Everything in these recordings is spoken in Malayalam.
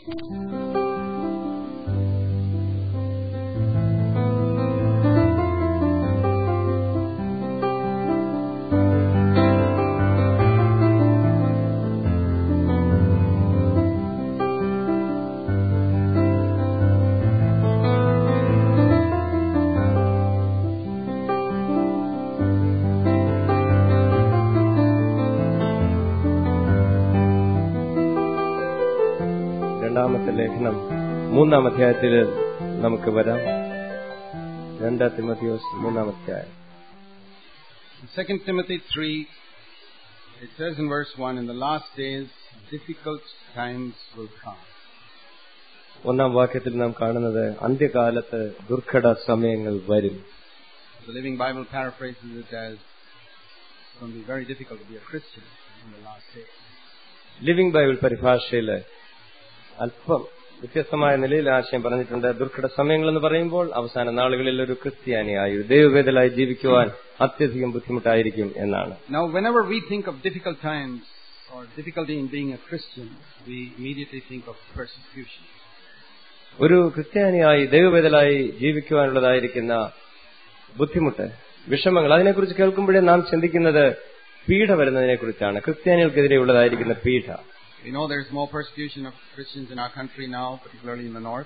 രണ്ടാമത്തെ ലേഖനം മൂന്നാം അധ്യായത്തിൽ നമുക്ക് വരാം രണ്ടാം തിമത്തിയോസ് മൂന്നാം അധ്യായം In 2 Timothy 3, it says in verse 1, In the last days, difficult times will come. ഒന്നാം വാക്യത്തിൽ നാം കാണുന്നത് അന്ത്യകാലത്ത് ദുർഘട സമയങ്ങൾ വരും The Living Bible paraphrases it as, It's going to be very difficult to be a Christian in the last days. Living Bible പരിഭാഷയിൽ അല്പം വ്യത്യസ്തമായ നിലയിൽ ആശയം പറഞ്ഞിട്ടുണ്ട് ദുർഘട സമയങ്ങൾ എന്ന് പറയുമ്പോൾ അവസാന നാളുകളിൽ ഒരു ക്രിസ്ത്യാനിയായി ഒരു ദൈവവേദലായി ജീവിക്കുവാൻ അത്യധികം ബുദ്ധിമുട്ടായിരിക്കും എന്നാണ് Now, whenever we think of difficult times or difficulty in being a Christian, we immediately think of persecution. ഒരു ക്രിസ്ത്യാനിയായി ദൈവവേദലായി ജീവിക്കുവാനുള്ളതായിരിക്കുന്ന ബുദ്ധിമുട്ട് വിഷമങ്ങൾ അതിനെക്കുറിച്ച് കേൾക്കുമ്പോഴേ നാം ചിന്തിക്കുന്നത് പീഡ വരുന്നതിനെ കുറിച്ചാണ് ക്രിസ്ത്യാനികൾക്കെതിരെ ഉള്ളതായിരിക്കുന്ന പീഡ We know there's more persecution of Christians in our country now, particularly in the north.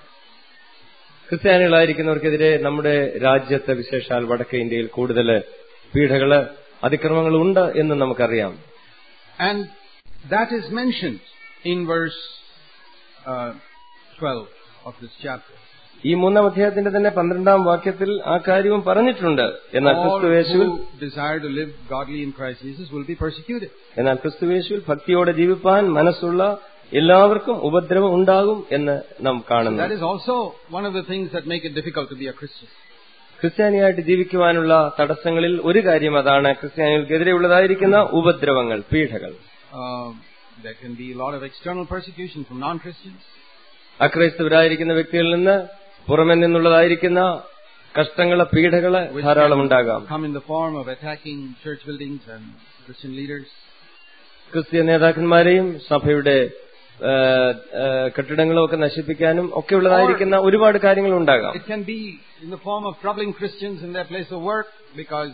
ക്രിസ്ത്യാനികളായിരിക്കുന്നവർക്കെതിരെ നമ്മുടെ രാജ്യത്ത് വിശേഷാൽ വടക്കേ ഇന്ത്യയിൽ കൂടുതൽ പീഡകള് അതിക്രമങ്ങൾ ഉണ്ട് എന്ന് നമുക്കറിയാം And that is mentioned in verse uh, 12 of this chapter. ഈ മൂന്നാം അധ്യായത്തിന്റെ തന്നെ പന്ത്രണ്ടാം വാക്യത്തിൽ ആ കാര്യവും പറഞ്ഞിട്ടുണ്ട് എന്നാൽ All ക്രിസ്തുവേശുവിൽ who desire to live godly in Christ Jesus will be persecuted. എന്നാൽ ക്രിസ്തുവേശുവിൽ ഭക്തിയോടെ ജീവിപ്പാൻ മനസ്സുള്ള എല്ലാവർക്കും ഉപദ്രവം ഉണ്ടാകും എന്ന് നാം കാണുന്നു That is also one of the things that make it difficult to be a Christian. ക്രിസ്ത്യാനിയായിട്ട് ജീവിക്കുവാനുള്ള തടസ്സങ്ങളിൽ ഒരു കാര്യം അതാണ് ക്രിസ്ത്യാനികൾക്കെതിരെ ഉള്ളതായിരിക്കുന്ന ഉപദ്രവങ്ങൾ പീഡകൾ Uh, there can be a lot of external persecution from non-Christians. അക്രൈസ്തവരായിരിക്കുന്ന വ്യക്തികളിൽ നിന്ന് പുറമെ നിന്നുള്ളതായിരിക്കുന്ന കഷ്ടങ്ങള് പീഡകള് which ധാരാളം can ഉണ്ടാകാം come in the form of attacking church buildings and Christian leaders. ക്രിസ്തീയ നേതാക്കന്മാരെയും സഭയുടെ ആ, ആ, കെട്ടിടങ്ങളും ഒക്കെ നശിപ്പിക്കാനും ഒക്കെ ഉള്ളതായിരിക്കുന്ന ഒരുപാട് കാര്യങ്ങൾ ഉണ്ടാകാം It can be in the form of troubling Christians in their place of work because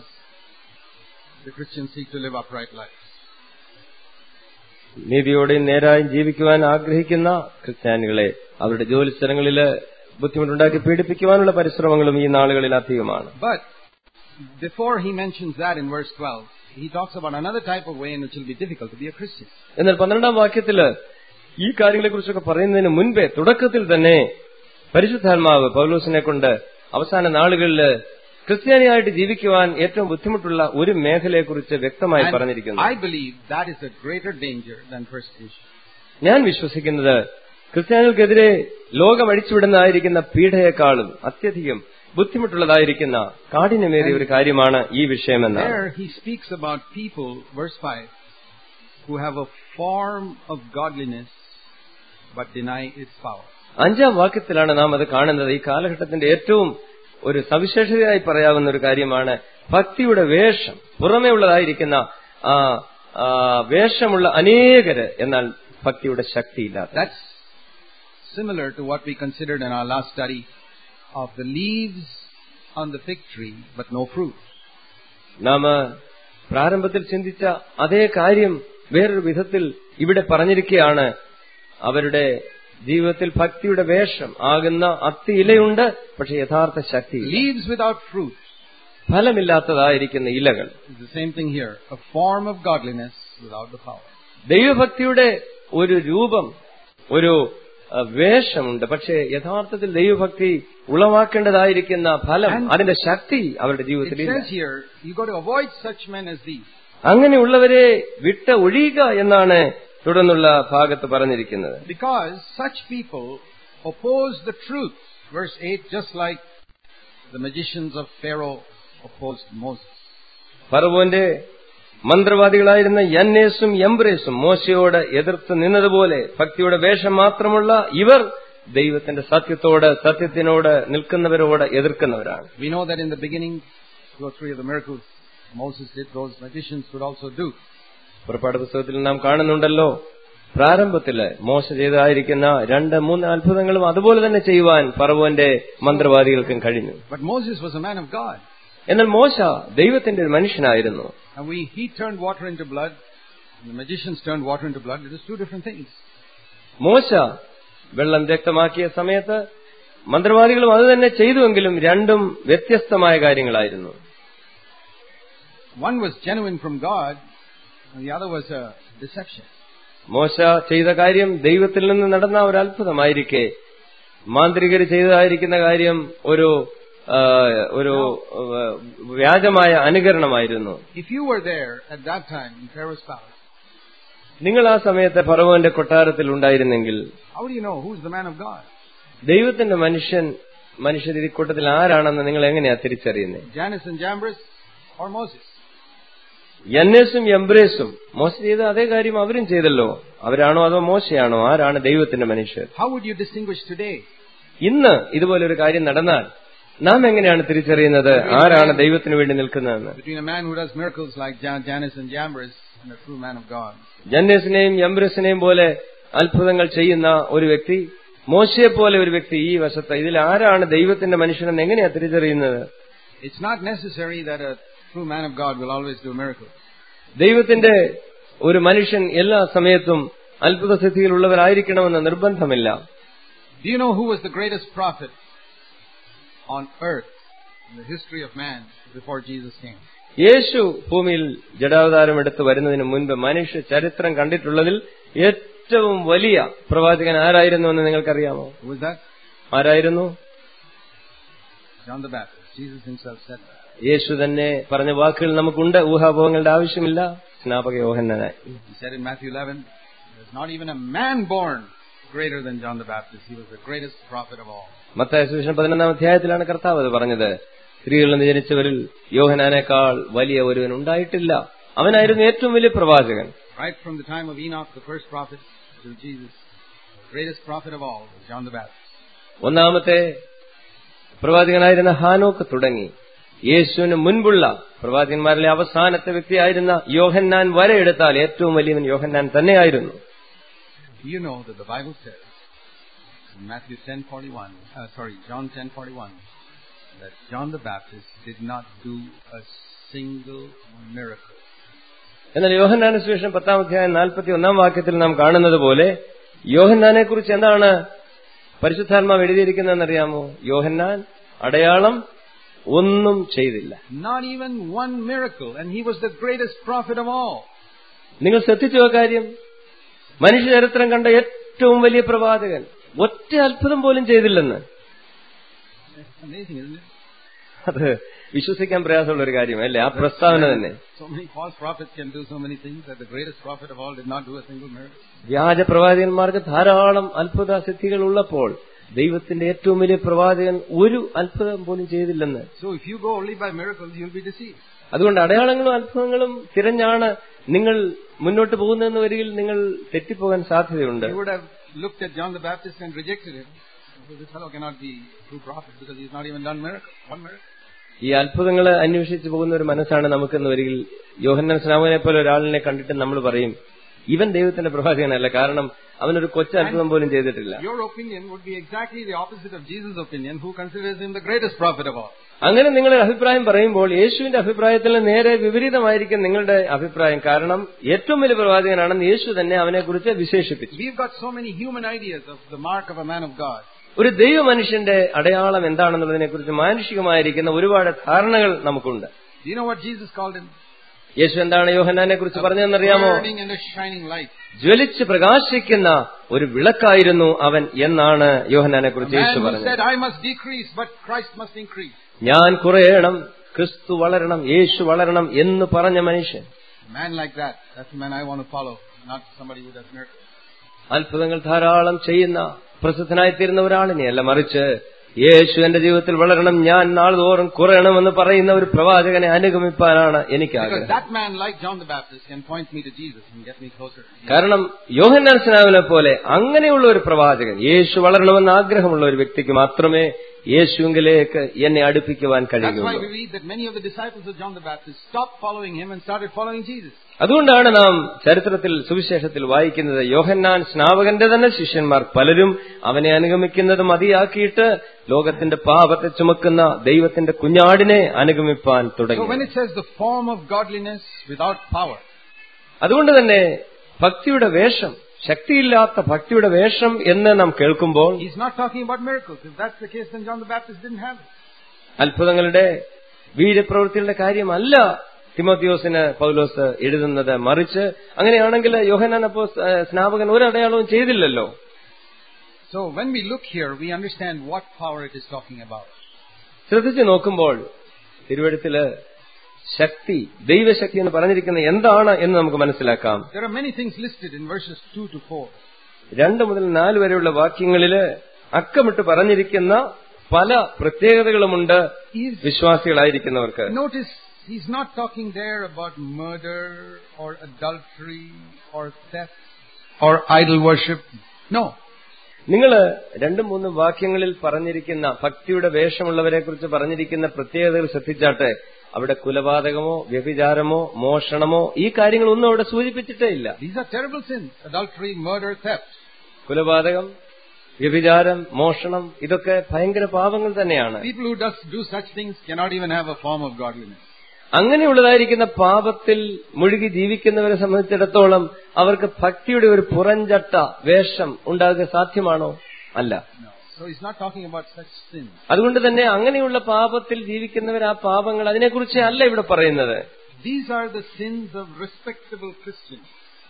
the Christians seek to live upright lives. നീതിയോടെയും നേരായും ജീവിക്കുവാൻ ആഗ്രഹിക്കുന്ന ക്രിസ്ത്യാനികളെ അവരുടെ ജോലി സ്ഥലങ്ങളില് ബുദ്ധിമുട്ടുണ്ടാക്കി പീഡിപ്പിക്കുവാനുള്ള പരിശ്രമങ്ങളും ഈ നാളുകളിൽ അധികമാണ് But before he mentions that in verse 12, he talks about another type of way in which it will be difficult to be a Christian. എന്നാൽ പന്ത്രണ്ടാം വാക്യത്തില് ഈ കാര്യങ്ങളെക്കുറിച്ചൊക്കെ പറയുന്നതിന് മുൻപേ തുടക്കത്തിൽ തന്നെ പരിശുദ്ധാത്മാവ് പൗലോസിനെ കൊണ്ട് അവസാന നാളുകളില് ക്രിസ്ത്യാനിയായിട്ട് ജീവിക്കുവാൻ ഏറ്റവും ബുദ്ധിമുട്ടുള്ള ഒരു മേഖലയെക്കുറിച്ച് വ്യക്തമായി And പറഞ്ഞിരിക്കുന്നു I believe that is a greater danger than persecution. ഞാൻ വിശ്വസിക്കുന്നത് ക്രിസ്ത്യാനികൾക്കെതിരെ ലോകം അഴിച്ചുവിടുന്നതായിരിക്കുന്ന പീഡയെക്കാളും അത്യധികം ബുദ്ധിമുട്ടുള്ളതായിരിക്കുന്ന കാഠിന്യമേറിയ ഒരു കാര്യമാണ് ഈ വിഷയമെന്നാണ് There he speaks about people, verse 5, who have a form of godliness but deny its power. അഞ്ചാം വാക്യത്തിലാണ് നാം അത് കാണുന്നത് ഈ കാലഘട്ടത്തിന്റെ ഏറ്റവും ഒരു സവിശേഷതയായി പറയാവുന്ന ഒരു കാര്യമാണ് ഭക്തിയുടെ വേഷം പുറമേ ഉള്ളതായിരിക്കുന്ന ആ ആ, വേഷമുള്ള അനേകര് എന്നാൽ ഭക്തിയുടെ ശക്തിയില്ലാത്ത That's similar to what we considered in our last study of the leaves on the fig tree but no fruit. നാം പ്രാരംഭത്തിൽ ചിന്തിച്ച അതേ കാര്യം വേറൊരു വിധത്തിൽ ഇവിടെ പറഞ്ഞിരിക്കുകയാണ് അവരുടെ ജീവിതത്തിൽ ഭക്തിയുടെ വേഷം ആകുന്ന അത്തി ഇലയുണ്ട് പക്ഷെ യഥാർത്ഥ ശക്തി Leaves without fruit ഫലമില്ലാത്തതായിരിക്കുന്ന ഇലകൾ is the same thing here. A form of godliness without the power. ദൈവഭക്തിയുടെ ഒരു രൂപം ഒരു അഹ്, വേഷമുണ്ട് പക്ഷേ യഥാർത്ഥത്തിൽ ദൈവഭക്തി ഉളവാക്കേണ്ടതായിരിക്കുന്ന ഫലം അതിന്റെ ശക്തി അവരുടെ It ജീവിതത്തിൽ says here, you've got to avoid such men as these. അങ്ങനെയുള്ളവരെ വിട്ട് ഒഴിയുക എന്നാണ് തുടർന്നുള്ള ഭാഗത്ത് പറഞ്ഞിരിക്കുന്നത് Because such people oppose the truth. Verse 8, just like the magicians of Pharaoh opposed Moses. ഫറവോന്റെ മന്ത്രവാദികളായിരുന്ന യന്നേസും എംബ്രേസും മോശയോട് എതിർത്ത് നിന്നതുപോലെ ഭക്തിയുടെ വേഷം മാത്രമുള്ള ഇവർ ദൈവത്തിന്റെ സത്യത്തോട് സത്യത്തിനോട് നിൽക്കുന്നവരോട് എതിർക്കുന്നവരാണ് We know that in the beginning, two or three of the miracles Moses did, those magicians would also do. പുറപ്പാട് പുസ്തകത്തിൽ നാം കാണുന്നുണ്ടല്ലോ പ്രാരംഭത്തില് മോശ ചെയ്തതായിരിക്കുന്ന രണ്ട് മൂന്ന് അത്ഭുതങ്ങളും അതുപോലെ തന്നെ ചെയ്യുവാൻ ഫറവോന്റെ മന്ത്രവാദികൾക്കും കഴിഞ്ഞു But Moses was a man of God. എന്നാൽ മോശ ദൈവത്തിന്റെ ഒരു മനുഷ്യനായിരുന്നു And we, he turned water into blood, and the magicians turned water into blood. It is two different things. മോശ വെള്ളം വ്യക്തമാക്കിയ സമയത്ത് മന്ത്രവാദികളും അത് തന്നെ ചെയ്തുവെങ്കിലും രണ്ടും വ്യത്യസ്തമായ കാര്യങ്ങളായിരുന്നു One was genuine from God, and the other was a deception. മോശ ചെയ്ത കാര്യം ദൈവത്തിൽ നിന്ന് നടന്ന ഒരു അത്ഭുതമായിരിക്കെ മാന്ത്രികർ ചെയ്തതായിരിക്കുന്ന കാര്യം ഒരു ആ, ഒരു ആ, വ്യാജമായ അനുകരണമായിരുന്നു If you were there at that time in Pharaoh's palace, നിങ്ങൾ ആ സമയത്ത് ഫറവോന്റെ കൊട്ടാരത്തിൽ ഉണ്ടായിരുന്നെങ്കിൽ how do you know who's the man of God? ദൈവത്തിന്റെ മനുഷ്യൻ മനുഷ്യർ ഈ കൂട്ടത്തിൽ ആരാണെന്ന് നിങ്ങൾ എങ്ങനെയാ തിരിച്ചറിയുന്നത് Janus and Jambres or Moses? യന്നേസും എംബ്രേസും മോശ ചെയ്ത അതേ കാര്യം അവരും ചെയ്തല്ലോ അവരാണോ അതോ മോശയാണോ ആരാണ് ദൈവത്തിന്റെ മനുഷ്യർ How would you distinguish today ഇന്ന് ഇതുപോലെ ഒരു കാര്യം നടന്നാൽ നാം എങ്ങനെയാണ് തിരിച്ചറിയുന്നത് ആരാണ് ദൈവത്തിന് വേണ്ടി നിൽക്കുന്നതെന്ന് between a man who does miracles like Jan- Janus and Jambres and a true man of God? ജന്നേസിനെയും എംബ്രസിനെയും പോലെ അത്ഭുതങ്ങൾ ചെയ്യുന്ന ഒരു വ്യക്തി മോശയെ പോലെ ഒരു വ്യക്തി ഈ വശത്ത് ഇതിൽ ആരാണ് ദൈവത്തിന്റെ മനുഷ്യനെന്ന് എങ്ങനെയാ തിരിച്ചറിയുന്നത് It's not necessary that a true man of God will always do miracles. ദൈവത്തിന്റെ ഒരു മനുഷ്യൻ എല്ലാ സമയത്തും അത്ഭുത സ്ഥിതിയിലുള്ളവരായിരിക്കണമെന്ന് നിർബന്ധമില്ല Do you know who was the greatest prophet on earth in the history of man before Jesus came? യേശു ഭൂമിയിൽ ജഡാവതാരം എടുത്ത് വരുന്നതിന് മുൻപ് മനുഷ്യ ചരിത്രം കണ്ടിട്ടുള്ളതിൽ ഏറ്റവും വലിയ പ്രവാചകൻ ആരായിരുന്നു എന്ന് നിങ്ങൾക്കറിയാമോ Who was that? ആരായിരുന്നു John the Baptist. Jesus himself said that. യേശു തന്നെ പറഞ്ഞ വാക്കുകൾ നമുക്കുണ്ട് ഊഹാപോഹങ്ങളുടെ ആവശ്യമില്ല സ്നാപക യോഹന്നായി He said in Matthew 11, there's not even a man born greater than John the Baptist. He was the greatest prophet of all. മത്തായ സുവിശേഷം പതിനൊന്നാം അധ്യായത്തിലാണ് കർത്താവ് അത് പറഞ്ഞത് സ്ത്രീകളിൽ നിന്ന് ജനിച്ചവരിൽ യോഹനാനേക്കാൾ വലിയ ഒരുവൻ ഉണ്ടായിട്ടില്ല അവനായിരുന്നു ഏറ്റവും വലിയ പ്രവാചകൻ Right from the time of Enoch, the first prophet, to Jesus, the greatest prophet of all was John the Baptist. ഒന്നാമത്തെ പ്രവാചകനായിരുന്ന ഹാനോക്ക് തുടങ്ങി യേശുവിന് മുൻപുള്ള പ്രവാചകന്മാരിലെ അവസാനത്തെ വ്യക്തിയായിരുന്ന യോഹന്നാൻ വരെ എടുത്താൽ ഏറ്റവും വലിയവൻ യോഹന്നാൻ തന്നെയായിരുന്നു Do you know that the Bible says in Matthew 10:41, uh, sorry, John 10:41, that John the Baptist did not do a single miracle. എന്നാൽ യോഹന്നാന സുവിശേഷം പത്താം അധ്യായം നാൽപ്പത്തി ഒന്നാം വാക്യത്തിൽ നാം കാണുന്നത് പോലെ യോഹന്നാനെ കുറിച്ച് എന്താണ് പരിശുദ്ധാത്മാവ് എഴുതിയിരിക്കുന്നതെന്നറിയാമോ യോഹന്നാൻ അടയാളം ഒന്നും ചെയ്തില്ല Not even one miracle, and he was the greatest prophet of all. നിങ്ങൾ ശ്രദ്ധിച്ചു ആ കാര്യം മനുഷ്യ ചരിത്രം കണ്ട ഏറ്റവും വലിയ പ്രവാചകൻ ഒറ്റ അത്ഭുതം പോലും ചെയ്തില്ലെന്ന് That's amazing, isn't it? അത് വിശ്വസിക്കാൻ പ്രയാസമുള്ള ഒരു കാര്യമല്ലേ ആ പ്രസ്താവന തന്നെ So many false prophets can do so many things that the greatest prophet of all did not do a single miracle. വ്യാജ പ്രവാചകന്മാർക്ക് ധാരാളം അത്ഭുത സിദ്ധികൾ ഉള്ളപ്പോൾ ദൈവത്തിന്റെ ഏറ്റവും വലിയ പ്രവാചകൻ ഒരു അത്ഭുതം പോലും ചെയ്തില്ലെന്ന് So if you go only by miracles, you'll be deceived. അതുകൊണ്ട് അടയാളങ്ങളും അത്ഭുതങ്ങളും തിരഞ്ഞാണ് നിങ്ങൾ മുന്നോട്ട് പോകുന്നതെന്ന് വരികിൽ നിങ്ങൾ തെറ്റിപ്പോകാൻ സാധ്യതയുണ്ട് You would have looked at John the Baptist and rejected him. So this fellow cannot be a true prophet because he's not even done miracle. One miracle. ഈ അത്ഭുതങ്ങൾ അന്വേഷിച്ചു പോകുന്ന ഒരു മനസ്സാണ് നമുക്കെന്ന് വരികിൽ യോഹന്നൻ സ്നാമനെ പോലെ ഒരാളിനെ കണ്ടിട്ട് നമ്മൾ പറയും ഇവൻ ദൈവത്തിന്റെ പ്രവാചകനല്ല കാരണം അവനൊരു കൊച്ചു അത്ഭുതം പോലും ചെയ്തിട്ടില്ല Your opinion would be exactly the opposite of Jesus' opinion, who considers him the greatest prophet of all. അങ്ങനെ നിങ്ങളുടെ അഭിപ്രായം പറയുമ്പോൾ യേശുവിന്റെ അഭിപ്രായത്തിൽ നേരെ വിപരീതമായിരിക്കും നിങ്ങളുടെ അഭിപ്രായം കാരണം ഏറ്റവും വലിയ പ്രവാചകനാണെന്ന് യേശു തന്നെ അവനെക്കുറിച്ച് വിശേഷിപ്പിച്ചു We've got so many human ideas of the mark of a man of God. ഒരു ദൈവ മനുഷ്യന്റെ അടയാളം എന്താണെന്നുള്ളതിനെ കുറിച്ച് മാനുഷികമായിരിക്കുന്ന ഒരുപാട് ധാരണകൾ നമുക്കുണ്ട് Do you know what Jesus called him? യേശു എന്താണ് യോഹന്നാനെ കുറിച്ച് പറഞ്ഞതെന്നറിയാമോ Burning and a shining light. ജ്വലിച്ച് പ്രകാശിക്കുന്ന ഒരു വിളക്കായിരുന്നു അവൻ എന്നാണ് യോഹന്നാനെ A കുറിച്ച് man യേശു who പറഞ്ഞത് said, I must decrease, but Christ must increase. ഞാൻ കുറയണം ക്രിസ്തു വളരണം യേശു വളരണം എന്ന് പറഞ്ഞ മനുഷ്യൻ A man like that, that's the man I want to follow, not somebody who does miracles. അത്ഭുതങ്ങൾ ധാരാളം ചെയ്യുന്ന പ്രസിദ്ധനായിത്തീരുന്ന ഒരാളിനെയല്ല മറിച്ച് യേശു എന്റെ ജീവിതത്തിൽ വളരണം ഞാൻ നാളുതോറും കുറയണമെന്ന് പറയുന്ന ഒരു പ്രവാചകനെ അനുഗമിപ്പാനാണ് എനിക്ക് Because ആഗ്രഹം that man, like John the Baptist, can point me to Jesus and get me closer. കാരണം യോഹന്നാൻ സ്നാവിനെ പോലെ അങ്ങനെയുള്ള ഒരു പ്രവാചകൻ യേശു വളരണമെന്ന് ആഗ്രഹമുള്ള ഒരു വ്യക്തിക്ക് മാത്രമേ യേശുവിലേക്ക് എന്നെ അടുപ്പിക്കുവാൻ That's why കഴിയുകയുള്ളൂ we read that many of the disciples of John the Baptist stopped following him and started following Jesus. അതുകൊണ്ടാണ് നാം ചരിത്രത്തിൽ സുവിശേഷത്തിൽ വായിക്കുന്നത് യോഹന്നാൻ സ്നാപകന്റെ തന്നെ ശിഷ്യന്മാർ പലരും അവനെ അനുഗമിക്കുന്നത് മതിയാക്കിയിട്ട് ലോകത്തിന്റെ പാപത്തെ ചുമക്കുന്ന ദൈവത്തിന്റെ കുഞ്ഞാടിനെ അനുഗമിപ്പാൻ So തുടങ്ങി when it says the form of godliness without power, അതുകൊണ്ട് തന്നെ ഭക്തിയുടെ വേഷം ശക്തിയില്ലാത്ത ഭക്തിയുടെ വേഷം എന്ന് നാം കേൾക്കുമ്പോൾ he's not talking about miracles. If that's the case, then John the Baptist didn't have it. അത്ഭുതങ്ങളുടെ വീര്യപ്രവൃത്തികളുടെ കാര്യമല്ല തിമോത്തിയോസിന് പൗലോസ് എഴുതുന്നത് മറിച്ച് അങ്ങനെയാണെങ്കിൽ യോഹനാൻ അപ്പോ സ്നാപകൻ ഒരടയാളവും ചെയ്തില്ലല്ലോ So when we look here, we understand what power it is talking about. ശ്രദ്ധിച്ചു നോക്കുമ്പോൾ തിരുവഴുത്തില് ശക്തി ദൈവശക്തി എന്ന് പറഞ്ഞിരിക്കുന്നത് എന്താണ് എന്ന് നമുക്ക് മനസ്സിലാക്കാം There are many things listed in verses 2 to 4. രണ്ട് മുതൽ നാല് വരെയുള്ള വാക്യങ്ങളില് അക്കമിട്ട് പറഞ്ഞിരിക്കുന്ന പല പ്രത്യേകതകളുമുണ്ട് He's, വിശ്വാസികളായിരിക്കുന്നവർക്ക് notice he's not talking there about murder or adultery or theft or idol worship. No. നിങ്ങൾ രണ്ടും മൂന്നും വാക്യങ്ങളിൽ പറഞ്ഞിരിക്കുന്ന ഭക്തിയുടെ വേഷമുള്ളവരെ കുറിച്ച് പറഞ്ഞിരിക്കുന്ന പ്രത്യേകതകൾ ശ്രദ്ധിച്ചാട്ടെ അവിടെ കുലപാതകമോ വ്യഭിചാരമോ മോഷണമോ ഈ കാര്യങ്ങളൊന്നും അവിടെ സൂചിപ്പിച്ചിട്ടേ ഇല്ല These are terrible sins. Adultery, murder, theft. കുലപാതകം വ്യഭിചാരം മോഷണം ഇതൊക്കെ ഭയങ്കര പാപങ്ങൾ തന്നെയാണ് People who does, do such things cannot even have a form of godliness. അങ്ങനെയുള്ളതായിരിക്കുന്ന പാപത്തിൽ മുഴുകി ജീവിക്കുന്നവരെ സംബന്ധിച്ചിടത്തോളം അവർക്ക് ഭക്തിയുടെ ഒരു പുറഞ്ചട്ട വേഷം ഉണ്ടാകുക സാധ്യമാണോ അല്ല No. So he's not talking about such sins. അതുകൊണ്ട് തന്നെ അങ്ങനെയുള്ള പാപത്തിൽ ജീവിക്കുന്നവർ ആ പാപങ്ങൾ അതിനെക്കുറിച്ച് അല്ല ഇവിടെ പറയുന്നത് These are the sins of respectable Christians.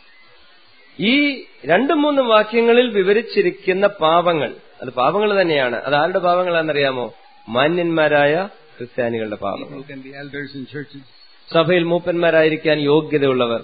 ഈ രണ്ടും മൂന്നും വാക്യങ്ങളിൽ വിവരിച്ചിരിക്കുന്ന പാപങ്ങൾ അത് പാപങ്ങൾ തന്നെയാണ് അത് ആരുടെ പാപങ്ങളാണെന്നറിയാമോ മാന്യന്മാരായ ക്രിസ്ത്യാനികളുടെ People പാപങ്ങൾ who can be elders in churches. സഭയിൽ മൂപ്പന്മാരായിരിക്കാൻ യോഗ്യതയുള്ളവർ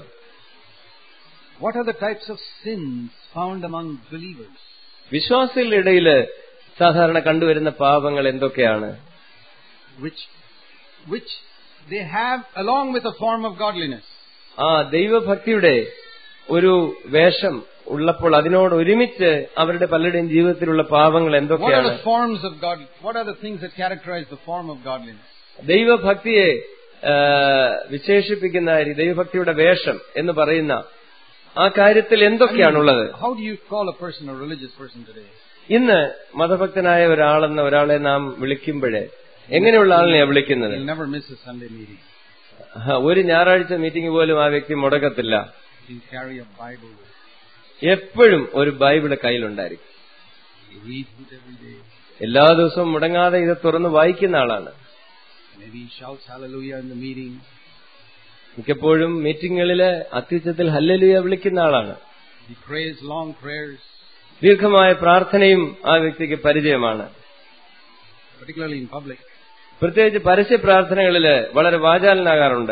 What are the types of sins found among believers? വിശ്വാസികളുടെ ഇടയിൽ സാധാരണ കണ്ടുവരുന്ന പാപങ്ങൾ എന്തൊക്കെയാണ് Which, which they have along with a form of godliness. ആ ദൈവഭക്തിയുടെ ഒരു വേഷം ഉള്ളപ്പോൾ അതിനോട് ഒരുമിച്ച് അവരുടെ പലരുടെയും ജീവിതത്തിലുള്ള പാപങ്ങൾ What are എന്തൊക്കെയാണ് the forms of God? What are the things that characterize the form of godliness? ദൈവഭക്തിയെ ആ, വിശേഷിപ്പിക്കുന്ന കാര്യം, ദൈവഭക്തിയുടെ വേഷം എന്ന് പറയുന്ന ആ കാര്യത്തിൽ എന്തൊക്കെയാണുള്ളത് How do you call a person a religious person today? ഇന്ന് മതഭക്തനായ ഒരാളെന്ന ഒരാളെ നാം വിളിക്കുമ്പോഴേ എങ്ങനെയുള്ള ആളിനെയാ വിളിക്കുന്നത് He'll never miss a Sunday meeting. ആ, ഒരു ഞായറാഴ്ച മീറ്റിംഗ് പോലും ആ വ്യക്തി മുടക്കത്തില്ല He'll carry a Bible. with him. എപ്പോഴും ഒരു ബൈബിള് കയ്യിലുണ്ടായിരിക്കും He reads it every day. എല്ലാ ദിവസവും മുടങ്ങാതെ ഇത് തുറന്ന് വായിക്കുന്ന ആളാണ് Maybe he shouts hallelujah in the meeting. മിക്കപ്പോഴും മീറ്റിങ്ങുകളില് അത്യുച്ചത്തിൽ ഹല്ലലുയ വിളിക്കുന്ന ആളാണ് He prays long prayers, ദീർഘമായ പ്രാർത്ഥനയും ആ വ്യക്തിക്ക് പരിചയമാണ് particularly in public. പ്രത്യേകിച്ച് പരസ്യ പ്രാർത്ഥനകളില് വളരെ വാചാലനാകാറുണ്ട്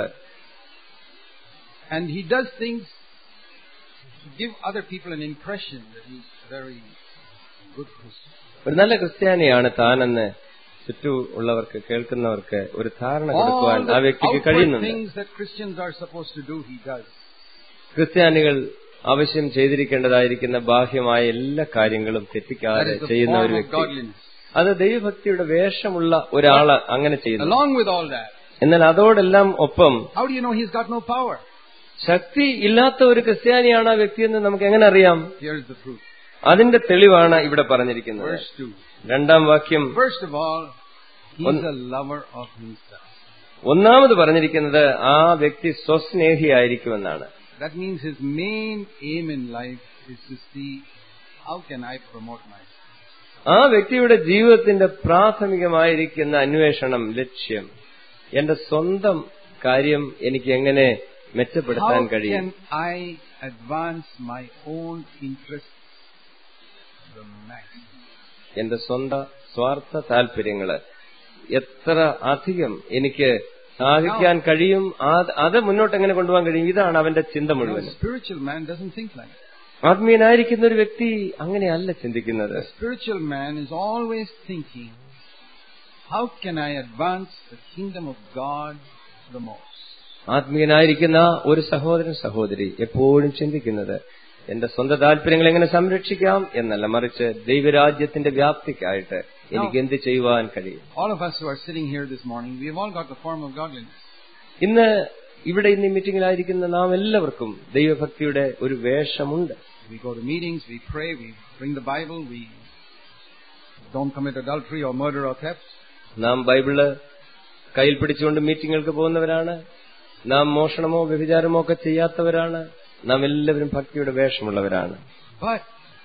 And he does things to give other people an impression that he's a very good Christian. ഒരു നല്ല ക്രിസ്ത്യാനിയാണ് താനെന്ന് ചുറ്റു ഉള്ളവർക്ക് കേൾക്കുന്നവർക്ക് ഒരു ധാരണ കൊടുക്കുവാൻ All ആ the വ്യക്തിക്ക് outward കഴിയുന്നുണ്ട് things that Christians are supposed to do, he does. ക്രിസ്ത്യാനികൾ ആവശ്യം ചെയ്തിരിക്കേണ്ടതായിരിക്കുന്ന ബാഹ്യമായ എല്ലാ കാര്യങ്ങളും That തെറ്റിക്കാതെ is the ചെയ്യുന്ന ഒരു form of വ്യക്തി godliness. അത് ദൈവഭക്തിയുടെ വേഷമുള്ള ഒരാള് അങ്ങനെ ചെയ്യുന്നു Along with all that, എന്നാൽ അതോടെല്ലാം ഒപ്പം how do you know he's got no power? ശക്തി ഇല്ലാത്ത ഒരു ക്രിസ്ത്യാനിയാണ് ആ വ്യക്തിയെന്ന് നമുക്ക് എങ്ങനെ അറിയാം Here's the proof. അതിന്റെ തെളിവാണ് ഇവിടെ പറഞ്ഞിരിക്കുന്നത് Verse 2. രണ്ടാം വാക്യം First of all, he's On- a lover of himself. ഒന്നാമത് പറഞ്ഞിരിക്കുന്നത് ആ വ്യക്തി സ്വസ്നേഹിയായിരിക്കുമെന്നാണ് That means his main aim in life is to see how can I promote myself. ആ വ്യക്തിയുടെ ജീവിതത്തിന്റെ പ്രാഥമികമായിരിക്കുന്ന അന്വേഷണം ലക്ഷ്യം എന്റെ സ്വന്തം കാര്യം എനിക്ക് എങ്ങനെ മെച്ചപ്പെടുത്താൻ How കഴിയും can I advance my own interests the maximum? എന്റെ സ്വന്തം സ്വാർത്ഥ താല്പര്യങ്ങള് എത്ര അധികം എനിക്ക് സാധിക്കാൻ കഴിയും ആ- അത് മുന്നോട്ട് എങ്ങനെ കൊണ്ടുപോകാൻ കഴിയും ഇതാണ് അവന്റെ ചിന്ത Now, മുഴുവൻ a spiritual man doesn't think like that. ആത്മീയനായിരിക്കുന്ന ഒരു വ്യക്തി അങ്ങനെയല്ല ചിന്തിക്കുന്നത് A spiritual man is always thinking, how can I advance the kingdom of God the most? ആത്മീയനായിരിക്കുന്ന ഒരു സഹോദരൻ സഹോദരി എപ്പോഴും ചിന്തിക്കുന്നത് എന്റെ സ്വന്തം താല്പര്യങ്ങൾ എങ്ങനെ സംരക്ഷിക്കാം എന്നല്ല മറിച്ച് ദൈവരാജ്യത്തിന്റെ വ്യാപ്തിക്കായിട്ട് എനിക്ക് എന്ത് ചെയ്യുവാൻ കഴിയും All of us who are sitting here this morning, we've all got the form of godliness. ഇന്ന് ഇവിടെ ഇന്ന് ഈ മീറ്റിംഗിലായിരിക്കുന്ന നാം എല്ലാവർക്കും ദൈവഭക്തിയുടെ ഒരു വേഷമുണ്ട് We go to meetings, we pray, we bring the Bible, we don't commit adultery or murder or theft. നാം ബൈബിള് കയ്യിൽ പിടിച്ചുകൊണ്ട് മീറ്റിങ്ങുകൾക്ക് പോകുന്നവരാണ് നാം മോഷണമോ വ്യഭിചാരമോ ഒക്കെ ചെയ്യാത്തവരാണ് നാം എല്ലാവരും ഭക്തിയുടെ വേഷമുള്ളവരാണ് But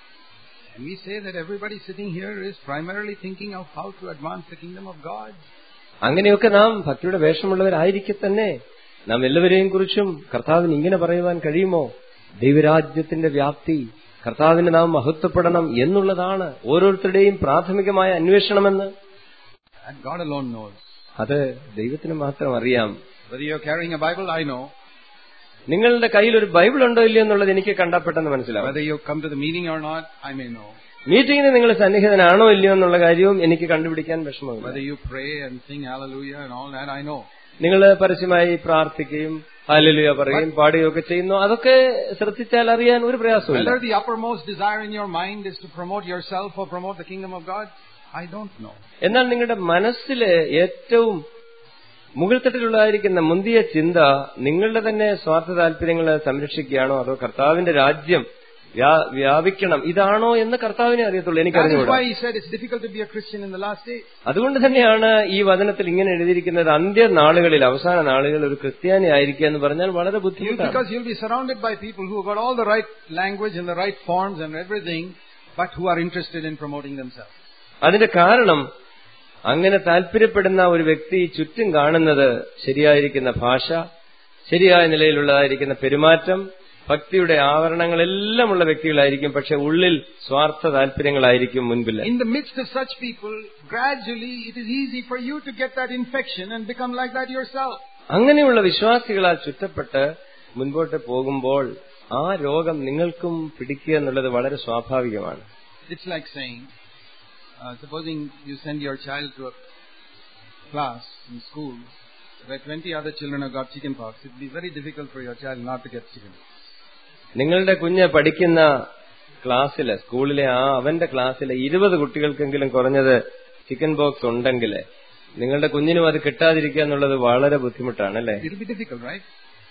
can we say that everybody sitting here is primarily thinking of how to advance the kingdom of God? അങ്ങനെയൊക്കെ നാം ഭക്തിയുടെ വേഷമുള്ളവരായിരിക്കെ തന്നെ നാം എല്ലാവരെയും കുറിച്ചും കർത്താവിന് ഇങ്ങനെ പറയുവാൻ കഴിയുമോ ദൈവരാജ്യത്തിന്റെ വ്യാപ്തി കർത്താവിന് നാം മഹത്വപ്പെടണം എന്നുള്ളതാണ് ഓരോരുത്തരുടെയും പ്രാഥമികമായ അന്വേഷണമെന്ന് That God alone knows. അത് ദൈവത്തിന് മാത്രം അറിയാം Whether you're carrying a Bible, I know. നിങ്ങളുടെ കയ്യിൽ ഒരു ബൈബിൾ ഉണ്ടോ ഇല്ലയോ എന്നുള്ളത് എനിക്ക് കണ്ടാ പെട്ടെന്ന് മനസ്സിലാവും Whether you come to the meeting or not, I may know. മീറ്റിംഗിന് നിങ്ങൾ സന്നിഹിതനാണോ ഇല്ലയോ എന്നുള്ള കാര്യവും എനിക്ക് കണ്ടുപിടിക്കാൻ വിഷമമില്ല Whether you pray and sing hallelujah and all that, I know. നിങ്ങൾ പരസ്യമായി പ്രാർത്ഥിക്കുകയും ഹാലലുയ പറയുകയും പാടുകയും ഒക്കെ ചെയ്യുന്നു അതൊക്കെ ശ്രദ്ധിച്ചാൽ അറിയാൻ ഒരു പ്രയാസമില്ല Whether the uppermost desire in your mind is to promote yourself or promote the kingdom of God, I don't know. എന്നാൽ നിങ്ങളുടെ മനസ്സിലെ ഏറ്റവും മുകൾത്തട്ടിലുള്ളതായിരിക്കുന്ന മുന്തിയ ചിന്ത നിങ്ങളുടെ തന്നെ സ്വാർത്ഥ താല്പര്യങ്ങളെ സംരക്ഷിക്കുകയാണോ അതോ കർത്താവിന്റെ രാജ്യം വ്യാ- വ്യാപിക്കണം ഇതാണോ എന്ന് കർത്താവിനെ അറിയത്തുള്ളൂ That is എനിക്കറിഞ്ഞുകൂടാ why he said it's difficult to be a Christian in the last days. അതുകൊണ്ട് തന്നെയാണ് ഈ വചനത്തിൽ ഇങ്ങനെ എഴുതിയിരിക്കുന്നത് അന്ത്യ നാളുകളിൽ അവസാന നാളുകളിൽ ഒരു ക്രിസ്ത്യാനി ആയിരിക്കുക എന്ന് പറഞ്ഞാൽ വളരെ You, ബുദ്ധിമുട്ടാണ് because you'll be surrounded by people who have got all the right language and the right forms and everything, but who are interested in promoting themselves. അതിന്റെ കാരണം അങ്ങനെ താല്പര്യപ്പെടുന്ന ഒരു വ്യക്തി ചുറ്റും കാണുന്നത് ശരിയായിരിക്കുന്ന ഭാഷ ശരിയായ നിലയിലുള്ളതായിരിക്കുന്ന പെരുമാറ്റം ഭക്തിയുടെ ആവരണങ്ങളെല്ലാം ഉള്ള വ്യക്തികളായിരിക്കും പക്ഷെ ഉള്ളിൽ സ്വാർത്ഥ താല്പര്യങ്ങളായിരിക്കും മുൻപിൽ In the midst of such people, gradually it is easy for you to get that infection and become like that yourself. അങ്ങനെയുള്ള വിശ്വാസികളാൽ ചുറ്റപ്പെട്ട് മുൻപോട്ട് പോകുമ്പോൾ ആ രോഗം നിങ്ങൾക്കും പിടിക്കുക എന്നുള്ളത് വളരെ സ്വാഭാവികമാണ് It's like saying, uh, supposing you send your child to a class in school where 20 other children have got chicken pox, it will be very difficult for your child not to get chicken pox. നിങ്ങളുടെ കുഞ്ഞ് പഠിക്കുന്ന ക്ലാസ്സില് സ്കൂളിലെ ആ അവന്റെ ക്ലാസ്സിലെ ഇരുപത് കുട്ടികൾക്കെങ്കിലും കുറഞ്ഞത് ചിക്കൻ ബോക്സ് ഉണ്ടെങ്കിൽ നിങ്ങളുടെ കുഞ്ഞിനും അത് കിട്ടാതിരിക്കുക എന്നുള്ളത് വളരെ ബുദ്ധിമുട്ടാണ് അല്ലേ It will be difficult, right?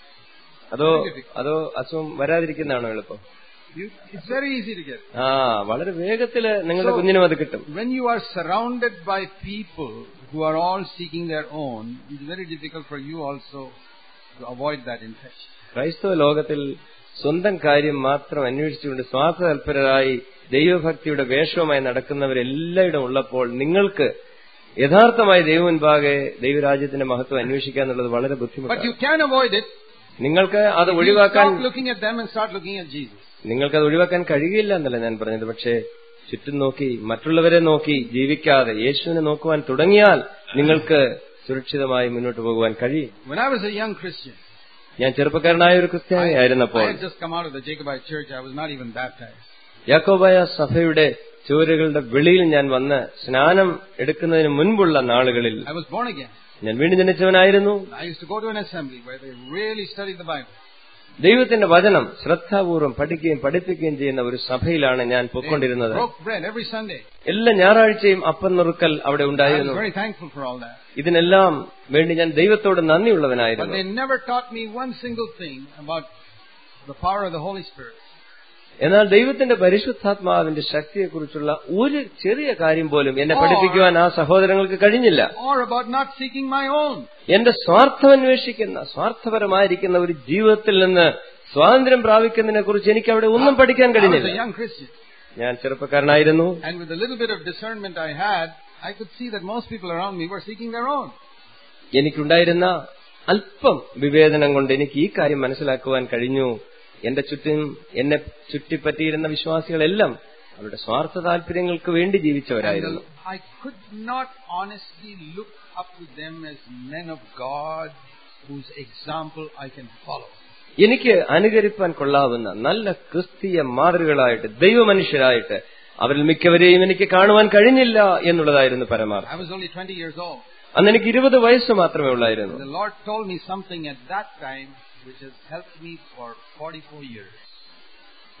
അതോ അതോ അസുഖം വരാതിരിക്കുന്നതാണോ എളുപ്പം You, it's very easy to get. ആ വളരെ വേഗത്തില് നിങ്ങളുടെ So- കുഞ്ഞിനും അത് കിട്ടും When you are surrounded by people who are all seeking their own, it's very difficult for you also to avoid that infection. ക്രൈസ്തവ ലോകത്തിൽ സ്വന്തം കാര്യം മാത്രം അന്വേഷിച്ചുകൊണ്ട് സ്വാർത്ഥ തൽപരരായി ദൈവഭക്തിയുടെ വേഷവുമായി നടക്കുന്നവരെല്ലായിടും ഉള്ളപ്പോൾ നിങ്ങൾക്ക് യഥാർത്ഥമായി ദൈവം മുൻപാകെ ദൈവരാജ്യത്തിന്റെ മഹത്വം അന്വേഷിക്കുക എന്നുള്ളത് വളരെ But ബുദ്ധിമുട്ടാണ് you can avoid it. നിങ്ങൾക്ക് അത് You ഒഴിവാക്കാൻ stop looking at them and start looking at Jesus. നിങ്ങൾക്ക് അത് ഒഴിവാക്കാൻ കഴിയില്ല എന്നല്ല ഞാൻ പറഞ്ഞത് പക്ഷേ ചുറ്റും നോക്കി മറ്റുള്ളവരെ നോക്കി ജീവിക്കാതെ യേശുവിനെ നോക്കുവാൻ തുടങ്ങിയാൽ നിങ്ങൾക്ക് സുരക്ഷിതമായി മുന്നോട്ട് പോകുവാൻ കഴിയും When I was a young Christian, ഞാൻ ചെറുപ്പക്കാരനായ ഒരു ക്രിസ്ത്യാനി I ആയിരുന്നപ്പോൾ had just come out of the Jacobite church. I was not even baptized. Yakobaya സഭയുടെ ചുവരുകളുടെ വെളിയിൽ ഞാൻ വന്ന് സ്നാനം എടുക്കുന്നതിന് മുൻപുള്ള നാളുകളിൽ I was born again. ഞാൻ വീണ്ടും ജനിച്ചവനായിരുന്നു I used to go to an assembly where they really studied the Bible. ദൈവത്തിന്റെ വചനം ശ്രദ്ധാപൂർവം പഠിക്കുകയും പഠിപ്പിക്കുകയും ചെയ്യുന്ന ഒരു സഭയിലാണ് ഞാൻ They പൊയ്ക്കൊണ്ടിരുന്നത് broke bread every Sunday. എല്ലാ ഞായറാഴ്ചയും അപ്പം നുറുക്കൽ അവിടെ I was ഉണ്ടായിരുന്നു very thankful for all that. ഇതിനെല്ലാം വേണ്ടി ഞാൻ ദൈവത്തോട് But നന്ദിയുള്ളവനായിരുന്നു they never taught me one single thing about the power of the Holy Spirit. എന്നാൽ ദൈവത്തിന്റെ പരിശുദ്ധാത്മാവിന്റെ ശക്തിയെക്കുറിച്ചുള്ള ഒരു ചെറിയ കാര്യം പോലും എന്നെ പഠിപ്പിക്കുവാൻ ആ സഹോദരങ്ങൾക്ക് കഴിഞ്ഞില്ല Or about not seeking my own. എന്റെ സ്വാർത്ഥം അന്വേഷിക്കുന്ന സ്വാർത്ഥപരമായിരിക്കുന്ന ഒരു ജീവിതത്തിൽ നിന്ന് സ്വാതന്ത്ര്യം പ്രാപിക്കുന്നതിനെ കുറിച്ച് എനിക്ക് അവിടെ ഒന്നും പഠിക്കാൻ I was a കഴിഞ്ഞില്ല young Christian. ഞാൻ ചെറുപ്പക്കാരനായിരുന്നു And with the little bit of discernment I had, I could see that most people around me were seeking their own. എനിക്കുണ്ടായിരുന്ന അല്പം വിവേചനം കൊണ്ട് എനിക്ക് ഈ കാര്യം മനസ്സിലാക്കുവാൻ കഴിഞ്ഞു എന്റെ ചുറ്റും എന്നെ ചുറ്റിപ്പറ്റിയിരുന്ന വിശ്വാസികളെല്ലാം അവരുടെ സ്വാർത്ഥ താല്പര്യങ്ങൾക്ക് വേണ്ടി ജീവിച്ചവരായിരുന്നു And I could not honestly look up to them as men of God whose example I can follow. എനിക്ക് അനുകരിപ്പാൻ കൊള്ളാവുന്ന നല്ല ക്രിസ്തീയ മാതൃകളായിട്ട് ദൈവമനുഷ്യരായിട്ട് അവരിൽ മിക്കവരെയും എനിക്ക് കാണുവാൻ കഴിഞ്ഞില്ല എന്നുള്ളതായിരുന്നു പരമാർത്ഥം I was only 20 years old. അന്ന് എനിക്ക് ഇരുപത് വയസ്സ് മാത്രമേ ഉള്ളായിരുന്നു The Lord told me something at that time which has helped me for 44 years.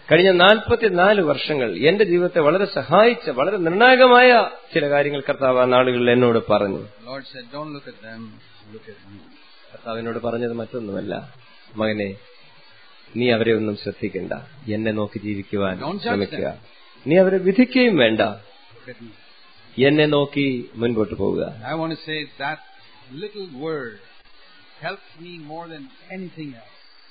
കഴിഞ്ഞ നാൽപ്പത്തിനാല് വർഷങ്ങൾ എന്റെ ജീവിതത്തെ വളരെ സഹായിച്ച വളരെ നിർണായകമായ ചില കാര്യങ്ങൾ കർത്താവ് ആ നാളുകളിൽ എന്നോട് പറഞ്ഞു The Lord said, Don't look at them, look at me. കർത്താവിനോട് പറഞ്ഞത് മറ്റൊന്നുമല്ല മകനെ നീ അവരെ ഒന്നും ശ്രദ്ധിക്കണ്ട എന്നെ നോക്കി ജീവിക്കുവാൻ Don't judge ശ്രമിക്കുക നീ അവരെ വിധിക്കുകയും വേണ്ട Look at me. എന്നെ നോക്കി മുൻപോട്ട് പോവുക I want to say that little word helped me more than anything else.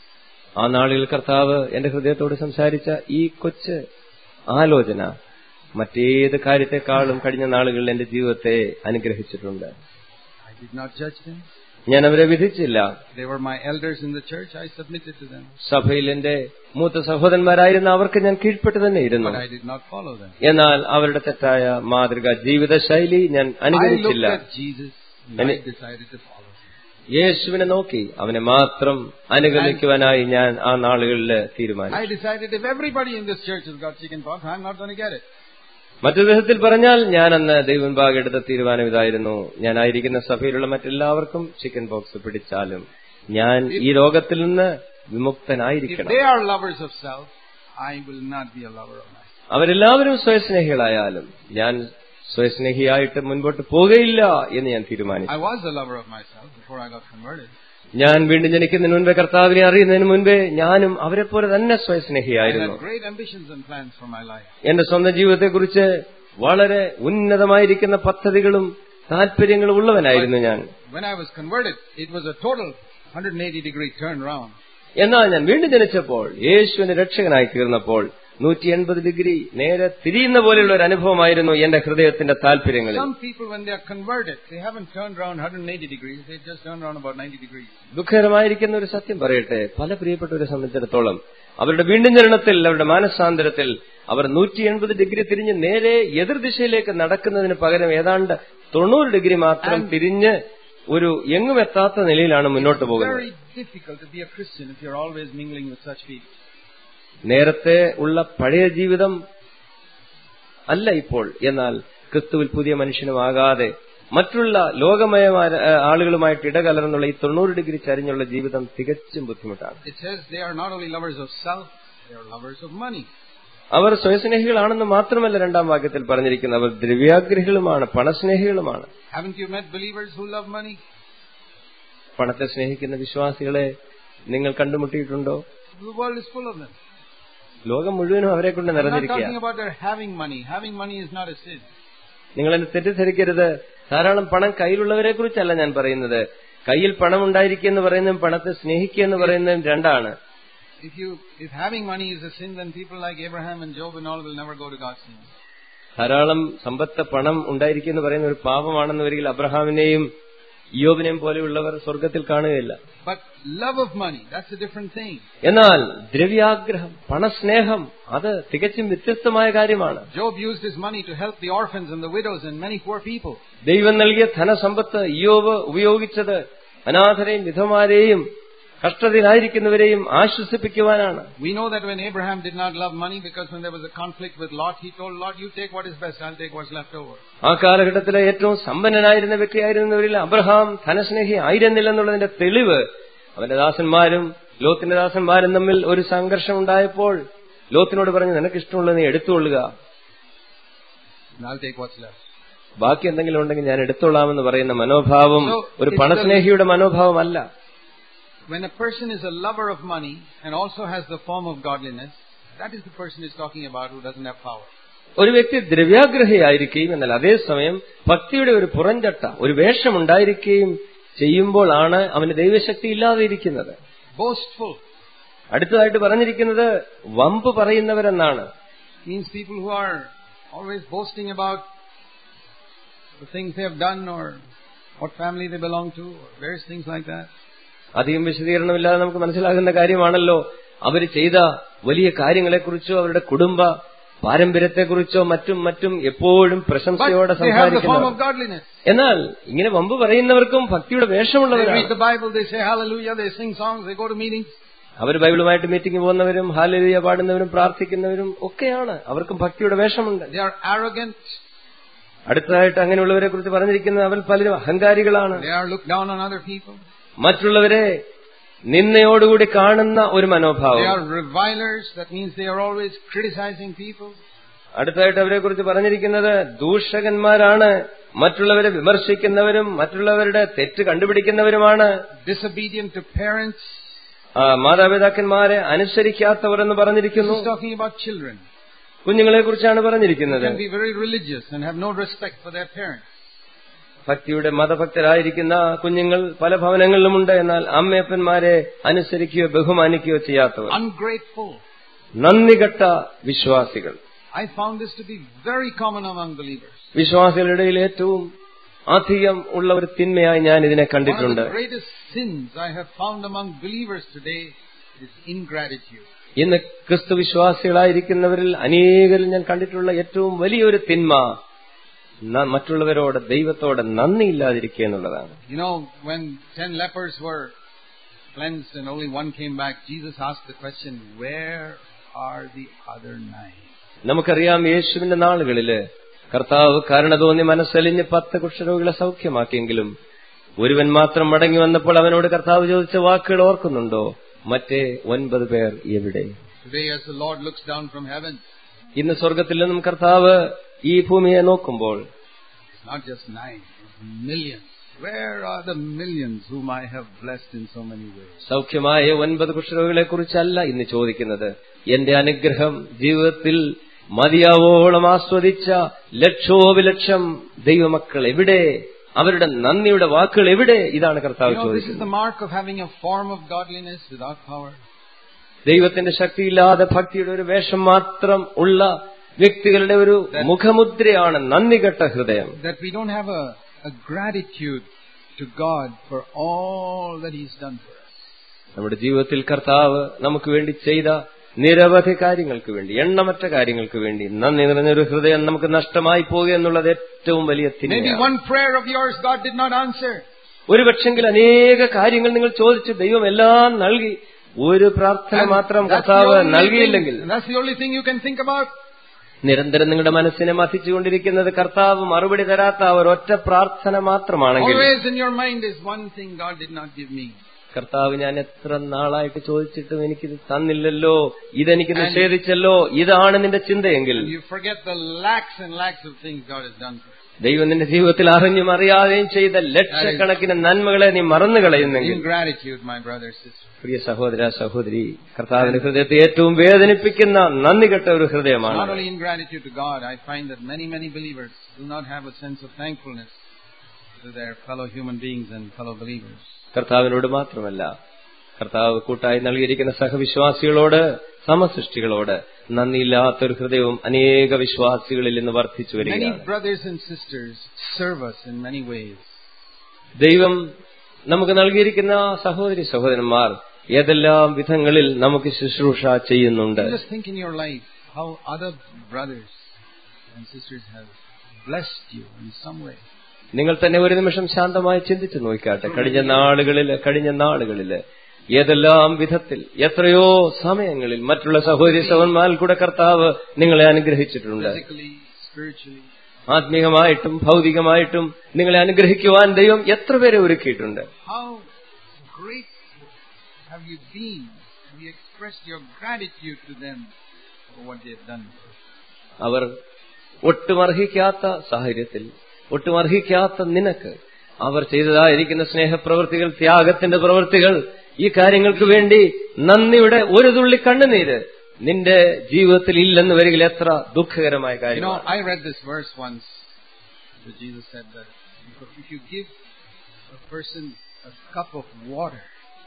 ആ നാളുകളിൽ കർത്താവ് എന്റെ ഹൃദയത്തോട് സംസാരിച്ച ഈ കൊച്ച് ആലോചന മറ്റേത് കാര്യത്തെക്കാളും കഴിഞ്ഞ നാളുകളിൽ എന്റെ ജീവിതത്തെ അനുഗ്രഹിച്ചിട്ടുണ്ട് I did not judge them. ഞാൻ അവരെ വിധിച്ചില്ല They were my elders in the church. I submitted to them. സഭയിൽ എന്റെ മൂത്ത സഹോദരന്മാരായിരുന്ന അവർക്ക് ഞാൻ കീഴ്പ്പെട്ട് തന്നെ ഇരുന്നു But I did not follow them. എന്നാൽ അവരുടെ തെറ്റായ മാതൃക ജീവിത ശൈലി ഞാൻ I looked അനുകരിച്ചില്ല at Jesus and And I it- decided to follow him. യേശുവിനെ നോക്കി അവനെ മാത്രം അനുഗമിക്കുവാനായി ഞാൻ ആ നാളുകളിൽ തീരുമാനിച്ചു I decided if everybody in this church has got chicken pox, I'm not going to get it. മറ്റൊരു വിധത്തിൽ പറഞ്ഞാൽ ഞാൻ അന്ന് ദൈവൻപാകെ എടുത്ത തീരുമാനം ഇതായിരുന്നു ഞാനായിരിക്കുന്ന സഭയിലുള്ള മറ്റെല്ലാവർക്കും ചിക്കൻ പോക്സ് പിടിച്ചാലും ഞാൻ ഈ രോഗത്തിൽ നിന്ന് If വിമുക്തനായിരിക്കണം they are lovers of self, I will not be a lover of myself. അവരെല്ലാവരും സ്വയസ്നേഹികളായാലും ഞാൻ സ്വയസ്നേഹിയായിട്ട് മുൻപോട്ട് പോകുകയില്ല എന്ന് ഞാൻ തീരുമാനിച്ചു I was a lover of myself before I got converted. ഞാൻ വീണ്ടും ജനിക്കുന്നതിന് മുൻപേ കർത്താവിനെ അറിയുന്നതിന് മുൻപേ ഞാനും അവരെ പോലെ തന്നെ I സ്വയസ്നേഹിയായിരുന്നു had great ambitions and plans for my life. എന്റെ സ്വന്തം ജീവിതത്തെക്കുറിച്ച് വളരെ ഉന്നതമായിരിക്കുന്ന പദ്ധതികളും താല്പര്യങ്ങളും ഉള്ളവനായിരുന്നു ഞാൻ When I was converted, it was a total 180 degree turn round. എന്നാൽ ഞാൻ വീണ്ടും ജനിച്ചപ്പോൾ യേശുവിന് രക്ഷകനായി തീർന്നപ്പോൾ നൂറ്റി എൺപത് ഡിഗ്രി നേരെ തിരിയുന്ന പോലെയുള്ള ഒരു അനുഭവമായിരുന്നു എന്റെ ഹൃദയത്തിന്റെ താല്പര്യങ്ങളിൽ Some people, when they are converted, they haven't turned around 180 degrees, they just turned around about 90 degrees. ദുഃഖകരമായിരിക്കുന്ന ഒരു സത്യം പറയട്ടെ പല പ്രിയപ്പെട്ടവരെ സംബന്ധിച്ചിടത്തോളം അവരുടെ വീണ്ടും ജനനത്തിൽ അവരുടെ മാനസാന്തരത്തിൽ അവർ നൂറ്റി എൺപത് ഡിഗ്രി തിരിഞ്ഞ് നേരെ എതിർദിശയിലേക്ക് നടക്കുന്നതിന് പകരം ഏതാണ്ട് തൊണ്ണൂറ് ഡിഗ്രി മാത്രം തിരിഞ്ഞ് ഒരു എങ്ങും എത്താത്ത നിലയിലാണ് മുന്നോട്ട് പോകുന്നത് Very difficult to be a Christian if you're always mingling with such people. നേരത്തെ ഉള്ള പഴയ ജീവിതം അല്ല ഇപ്പോൾ എന്നാൽ ക്രിസ്തുവിൽ പുതിയ മനുഷ്യനുമാകാതെ മറ്റുള്ള ലോകമയമായ ഏ, ആളുകളുമായിട്ട് ഇടകലർന്നുള്ള ഈ തൊണ്ണൂറ് ഡിഗ്രി ചരിഞ്ഞുള്ള ജീവിതം തികച്ചും ബുദ്ധിമുട്ടാണ് It says they are not only lovers of self, they are lovers of money. അവർ സ്വയസ്നേഹികളാണെന്ന് മാത്രമല്ല രണ്ടാം വാക്യത്തിൽ പറഞ്ഞിരിക്കുന്നത് അവർ ദ്രവ്യാഗ്രഹികളുമാണ് പണസ്നേഹികളുമാണ് Haven't you met believers who love money? പണത്തെ സ്നേഹിക്കുന്ന വിശ്വാസികളെ നിങ്ങൾ കണ്ടുമുട്ടിയിട്ടുണ്ടോ The world is full of them. ലോകം മുഴുവനും അവരെ കൊണ്ട് I'm not നിറഞ്ഞിരിക്കുക talking about their having money. Having money is not a sin. നിങ്ങൾ എന്നെ തെറ്റിദ്ധരിക്കരുത് ധാരാളം പണം കയ്യിലുള്ളവരെ കുറിച്ചല്ല ഞാൻ പറയുന്നത് കയ്യിൽ പണം ഉണ്ടായിരിക്കുക എന്ന് പറയുന്നതും പണത്തെ സ്നേഹിക്കുക എന്ന് പറയുന്നതും രണ്ടാണ് If you, if having money is a sin, then people like Abraham and Job and all will never go to God's kingdom. ധാരാളം സമ്പത്ത് പണം ഉണ്ടായിരിക്കുക എന്ന് പറയുന്ന ഒരു പാപമാണെന്ന് വരികിൽ അബ്രഹാമിനെയും യോബിനെയും പോലെയുള്ളവർ സ്വർഗത്തിൽ കാണുകയില്ല But love of money, that's a different thing. എന്നാൽ ദ്രവ്യാഗ്രഹം പണസ്നേഹം അത് തികച്ചും വ്യത്യസ്തമായ കാര്യമാണ് Job used his money to help the orphans and the widows and many poor people. ദൈവം നൽകിയ ധനസമ്പത്ത് യോബ് ഉപയോഗിച്ചത് അനാഥരെയും വിധമാരെയും കഷ്ടതയിലായിരിക്കുന്നവരെയും ആശ്വസിപ്പിക്കുവാനാണ് We know that when Abraham did not love money because when there was a conflict with Lot, he told Lot, you take what is best, I'll take what's left over. ആ കാലഘട്ടത്തിലെ ഏറ്റവും സമ്പന്നനായിരുന്ന വ്യക്തിയായിരുന്നവരിൽ അബ്രഹാം ധനസ്നേഹി ആയിരുന്നില്ലെന്നുള്ളതിന്റെ തെളിവ് അവന്റെ ദാസന്മാരും ലോത്തിന്റെ ദാസന്മാരും തമ്മിൽ ഒരു സംഘർഷം ഉണ്ടായപ്പോൾ ലോത്തിനോട് പറഞ്ഞു നിനക്ക് ഇഷ്ടമുള്ളത് നീ എടുത്തുകൊള്ളുക And I'll take what's left. ബാക്കി എന്തെങ്കിലും ഉണ്ടെങ്കിൽ ഞാൻ എടുത്തോളാമെന്ന് പറയുന്ന മനോഭാവം So, ഒരു it's പണസ്നേഹിയുടെ മനോഭാവമല്ല When a person is a lover of money and also has the form of godliness, that is the person he's talking about who doesn't have power. ഒരു വ്യക്തി ദ്രവ്യാഗ്രഹിയായിരിക്കുകയും എന്നാൽ അതേസമയം ഭക്തിയുടെ ഒരു പുറംചട്ട ഒരു വേഷമുണ്ടായിരിക്കുകയും ചെയ്യുമ്പോഴാണ് അവന് ദൈവശക്തി ഇല്ലാതെ ഇരിക്കുന്നത് Boastful അടുത്തതായിട്ട് പറഞ്ഞിരിക്കുന്നത് വമ്പ് പറയുന്നവരെന്നാണ് means people who are always boasting about the things they have done or what family they belong to or various things like that. അധികം വിശദീകരണമില്ലാതെ നമുക്ക് മനസ്സിലാകുന്ന കാര്യമാണല്ലോ അവർ ചെയ്ത വലിയ കാര്യങ്ങളെക്കുറിച്ചോ അവരുടെ കുടുംബ പാരമ്പര്യത്തെക്കുറിച്ചോ മറ്റും മറ്റും എപ്പോഴും But പ്രശംസയോടെ they have the form സംസാരിക്കുന്നു of godliness. എന്നാൽ ഇങ്ങനെ വമ്പ് പറയുന്നവർക്കും ഭക്തിയുടെ They read വേഷമുള്ളവരാണ് the Bible, they say hallelujah, they sing songs, they go to meetings. അവർ ബൈബിളുമായിട്ട് മീറ്റിംഗ് പോകുന്നവരും ഹാലലിയ പാടുന്നവരും പ്രാർത്ഥിക്കുന്നവരും ഒക്കെയാണ് അവർക്കും ഭക്തിയുടെ വേഷമുണ്ട് They are arrogant. അടുത്തതായിട്ട് അങ്ങനെയുള്ളവരെ കുറിച്ച് പറഞ്ഞിരിക്കുന്നത് അവർ പലരും അഹങ്കാരികളാണ് They are looked down on other people. മറ്റുള്ളവരെ നിന്നയോടുകൂടി കാണുന്ന ഒരു They മനോഭാവം are revilers. That means they are always criticizing people. അടുത്തായിട്ട് അവരെ കുറിച്ച് പറഞ്ഞിരിക്കുന്നത് ദൂഷകന്മാരാണ് മറ്റുള്ളവരെ വിമർശിക്കുന്നവരും മറ്റുള്ളവരുടെ തെറ്റ് കണ്ടുപിടിക്കുന്നവരുമാണ് Disobedient to parents. ആ, മാതാപിതാക്കന്മാരെ അനുസരിക്കാത്തവർ എന്ന് This പറഞ്ഞിരിക്കുന്നു is talking about children. കുഞ്ഞുങ്ങളെ കുറിച്ചാണ് They പറഞ്ഞിരിക്കുന്നത് can be very religious and have no respect for their parents. ഭക്തിയുടെ മതഭക്തരായിരിക്കുന്ന കുഞ്ഞുങ്ങൾ പല ഭവനങ്ങളിലുമുണ്ട് എന്നാൽ അമ്മയപ്പന്മാരെ അനുസരിക്കുകയോ ബഹുമാനിക്കുകയോ ചെയ്യാത്തവർ Ungrateful. നന്ദികെട്ട വിശ്വാസികൾ I found this to be very common among believers. വിശ്വാസികളുടെ ഇടയിൽ ഏറ്റവും അധികം ഉള്ള ഒരു തിന്മയായി ഞാൻ ഇതിനെ One of കണ്ടിട്ടുണ്ട് the greatest sins I have found among believers today is ingratitude. ഇന്ന് ക്രിസ്തു വിശ്വാസികളായിരിക്കുന്നവരിൽ അനേകരിൽ ഞാൻ കണ്ടിട്ടുള്ള ഏറ്റവും വലിയൊരു തിന്മ ന- മറ്റുള്ളവരോട് ദൈവത്തോട് നന്ദിയില്ലാതിരിക്കുക എന്നുള്ളതാണ് You know, when ten lepers were cleansed and only one came back, Jesus asked the question, Where are the other nine? നമുക്കറിയാം യേശുവിന്റെ നാളുകളില് കർത്താവ് കരുണ തോന്നി മനസ്സലിഞ്ഞ് പത്ത് കുഷ്ഠരോഗികളെ സൗഖ്യമാക്കിയെങ്കിലും ഒരുവൻ മാത്രം മടങ്ങി വന്നപ്പോൾ അവനോട് കർത്താവ് ചോദിച്ച വാക്കുകൾ ഓർക്കുന്നുണ്ടോ മറ്റേ ഒൻപത് പേർ എവിടെ Today, as the Lord looks down from heaven, ഇന്ന് സ്വർഗത്തിൽ നിന്നും കർത്താവ് ഈ ഭൂമിയെ നോക്കുമ്പോൾ it's not just nine, it's millions. Where are the millions whom I have blessed in so many ways? സൗഖ്യമായ ഒൻപത് കുഷ്ഠരോഗികളെ കുറിച്ചല്ല ഇന്ന് ചോദിക്കുന്നത് എന്റെ അനുഗ്രഹം ജീവിതത്തിൽ മതിയാവോളം ആസ്വദിച്ച ലക്ഷോപലക്ഷം ദൈവമക്കൾ എവിടെ അവരുടെ നന്ദിയുടെ വാക്കുകൾ എവിടെ ഇതാണ് കർത്താവ് You know, this is ചോദിക്കുന്നത് the mark of having a form of godliness without power. ദൈവത്തിന്റെ ശക്തിയില്ലാതെ ഭക്തിയുടെ ഒരു വേഷം മാത്രം ഉള്ള വ്യക്തികളുടെ ഒരു മുഖമുദ്രയാണ് നന്ദികെട്ട ഹൃദയം That we don't have a, a gratitude to God for all that He's done for us. നമ്മുടെ ജീവിതത്തിൽ കർത്താവ് നമുക്ക് വേണ്ടി ചെയ്ത നിരവധി കാര്യങ്ങൾക്ക് വേണ്ടി എണ്ണമറ്റ കാര്യങ്ങൾക്ക് വേണ്ടി നന്ദി നിറഞ്ഞൊരു ഹൃദയം നമുക്ക് നഷ്ടമായി പോകുക എന്നുള്ളത് ഏറ്റവും വലിയ Maybe തിന്മയാണ് one prayer of yours God did not answer. ഒരു പക്ഷെങ്കിൽ അനേക കാര്യങ്ങൾ നിങ്ങൾ ചോദിച്ചു ദൈവം എല്ലാം നൽകി ഒരു പ്രാർത്ഥന And മാത്രം that's the കർത്താവ് only നൽകിയില്ലെങ്കിൽ thing- and that's the only thing you can think about. നിരന്തരം നിങ്ങളുടെ മനസ്സിനെ മഥിച്ചുകൊണ്ടിരിക്കുന്നത് കർത്താവ് മറുപടി തരാത്ത ആ ഒരൊറ്റ പ്രാർത്ഥന മാത്രമാണെങ്കിൽ Always in your mind is one thing God did not give me. കർത്താവ് ഞാൻ എത്ര നാളായിട്ട് ചോദിച്ചിട്ടും എനിക്കിത് തന്നില്ലല്ലോ ഇതെനിക്ക് നിഷേധിച്ചല്ലോ ഇതാണ് നിന്റെ ചിന്തയെങ്കിൽ And you forget the lakhs and lakhs of things God has done for you. ദൈവം നിന്റെ ജീവിതത്തിൽ അറിഞ്ഞും അറിയാതെയും ചെയ്ത ലക്ഷക്കണക്കിന് നന്മകളെ നീ മറന്നു കളയുന്നെങ്കിൽ Ingratitude, my brother, sister. പ്രിയ സഹോദര സഹോദരി കർത്താവിന്റെ ഹൃദയത്തെ ഏറ്റവും വേദനിപ്പിക്കുന്ന നന്ദി കെട്ട ഒരു ഹൃദയമാണ് Not only ingratitude to God, I find that many, many believers do not have a sense of thankfulness to their fellow human beings and fellow believers. കർത്താവിനോട് മാത്രമല്ല കർത്താവ് കൂട്ടായി നൽകിയിരിക്കുന്ന സഹവിശ്വാസികളോട് സമസൃഷ്ടികളോട് നന്ദിയില്ലാത്തൊരു ഹൃദയവും അനേക വിശ്വാസികളിൽ ഇന്ന് വർദ്ധിച്ചു Many വരികയാണ് brothers and sisters serve us in many ways. ദൈവം നമുക്ക് നൽകിയിരിക്കുന്ന സഹോദരി സഹോദരന്മാർ ഏതെല്ലാം വിധങ്ങളിൽ നമുക്ക് ശുശ്രൂഷ ചെയ്യുന്നുണ്ട് You just think in your life how other brothers and sisters have blessed you in some way. നിങ്ങൾ തന്നെ ഒരു നിമിഷം ശാന്തമായി ചിന്തിച്ചു നോക്കാട്ടെ കഴിഞ്ഞ നാളുകളില് കഴിഞ്ഞ നാളുകളില് ഏതെല്ലാം വിധത്തിൽ എത്രയോ സമയങ്ങളിൽ മറ്റുള്ള സഹോദരി സഹോദരന്മാരിൽ കൂടെ കർത്താവ് നിങ്ങളെ അനുഗ്രഹിച്ചിട്ടുണ്ട് Physically, spiritually. ആത്മീകമായിട്ടും ഭൗതികമായിട്ടും നിങ്ങളെ അനുഗ്രഹിക്കുവാൻ ദൈവം എത്ര പേരെ ഒരുക്കിയിട്ടുണ്ട് How grateful have you been? Have you expressed your gratitude to them for what they have done? അവർ ഒട്ടും അർഹിക്കാത്ത സാഹചര്യത്തിൽ ഒട്ടും അർഹിക്കാത്ത നിനക്ക് അവർ ചെയ്തതായിരിക്കുന്ന സ്നേഹപ്രവൃത്തികൾ ത്യാഗത്തിന്റെ പ്രവൃത്തികൾ ഈ കാര്യങ്ങൾക്ക് വേണ്ടി നന്ദിയുടെ ഒരു തുള്ളി കണ്ണുനീര് നിന്റെ ജീവിതത്തിൽ ഇല്ലെന്ന് വരികിൽ എത്ര ദുഃഖകരമായ You know, കാര്യമാണ് I read this verse once where Jesus said that if you give a person a cup of water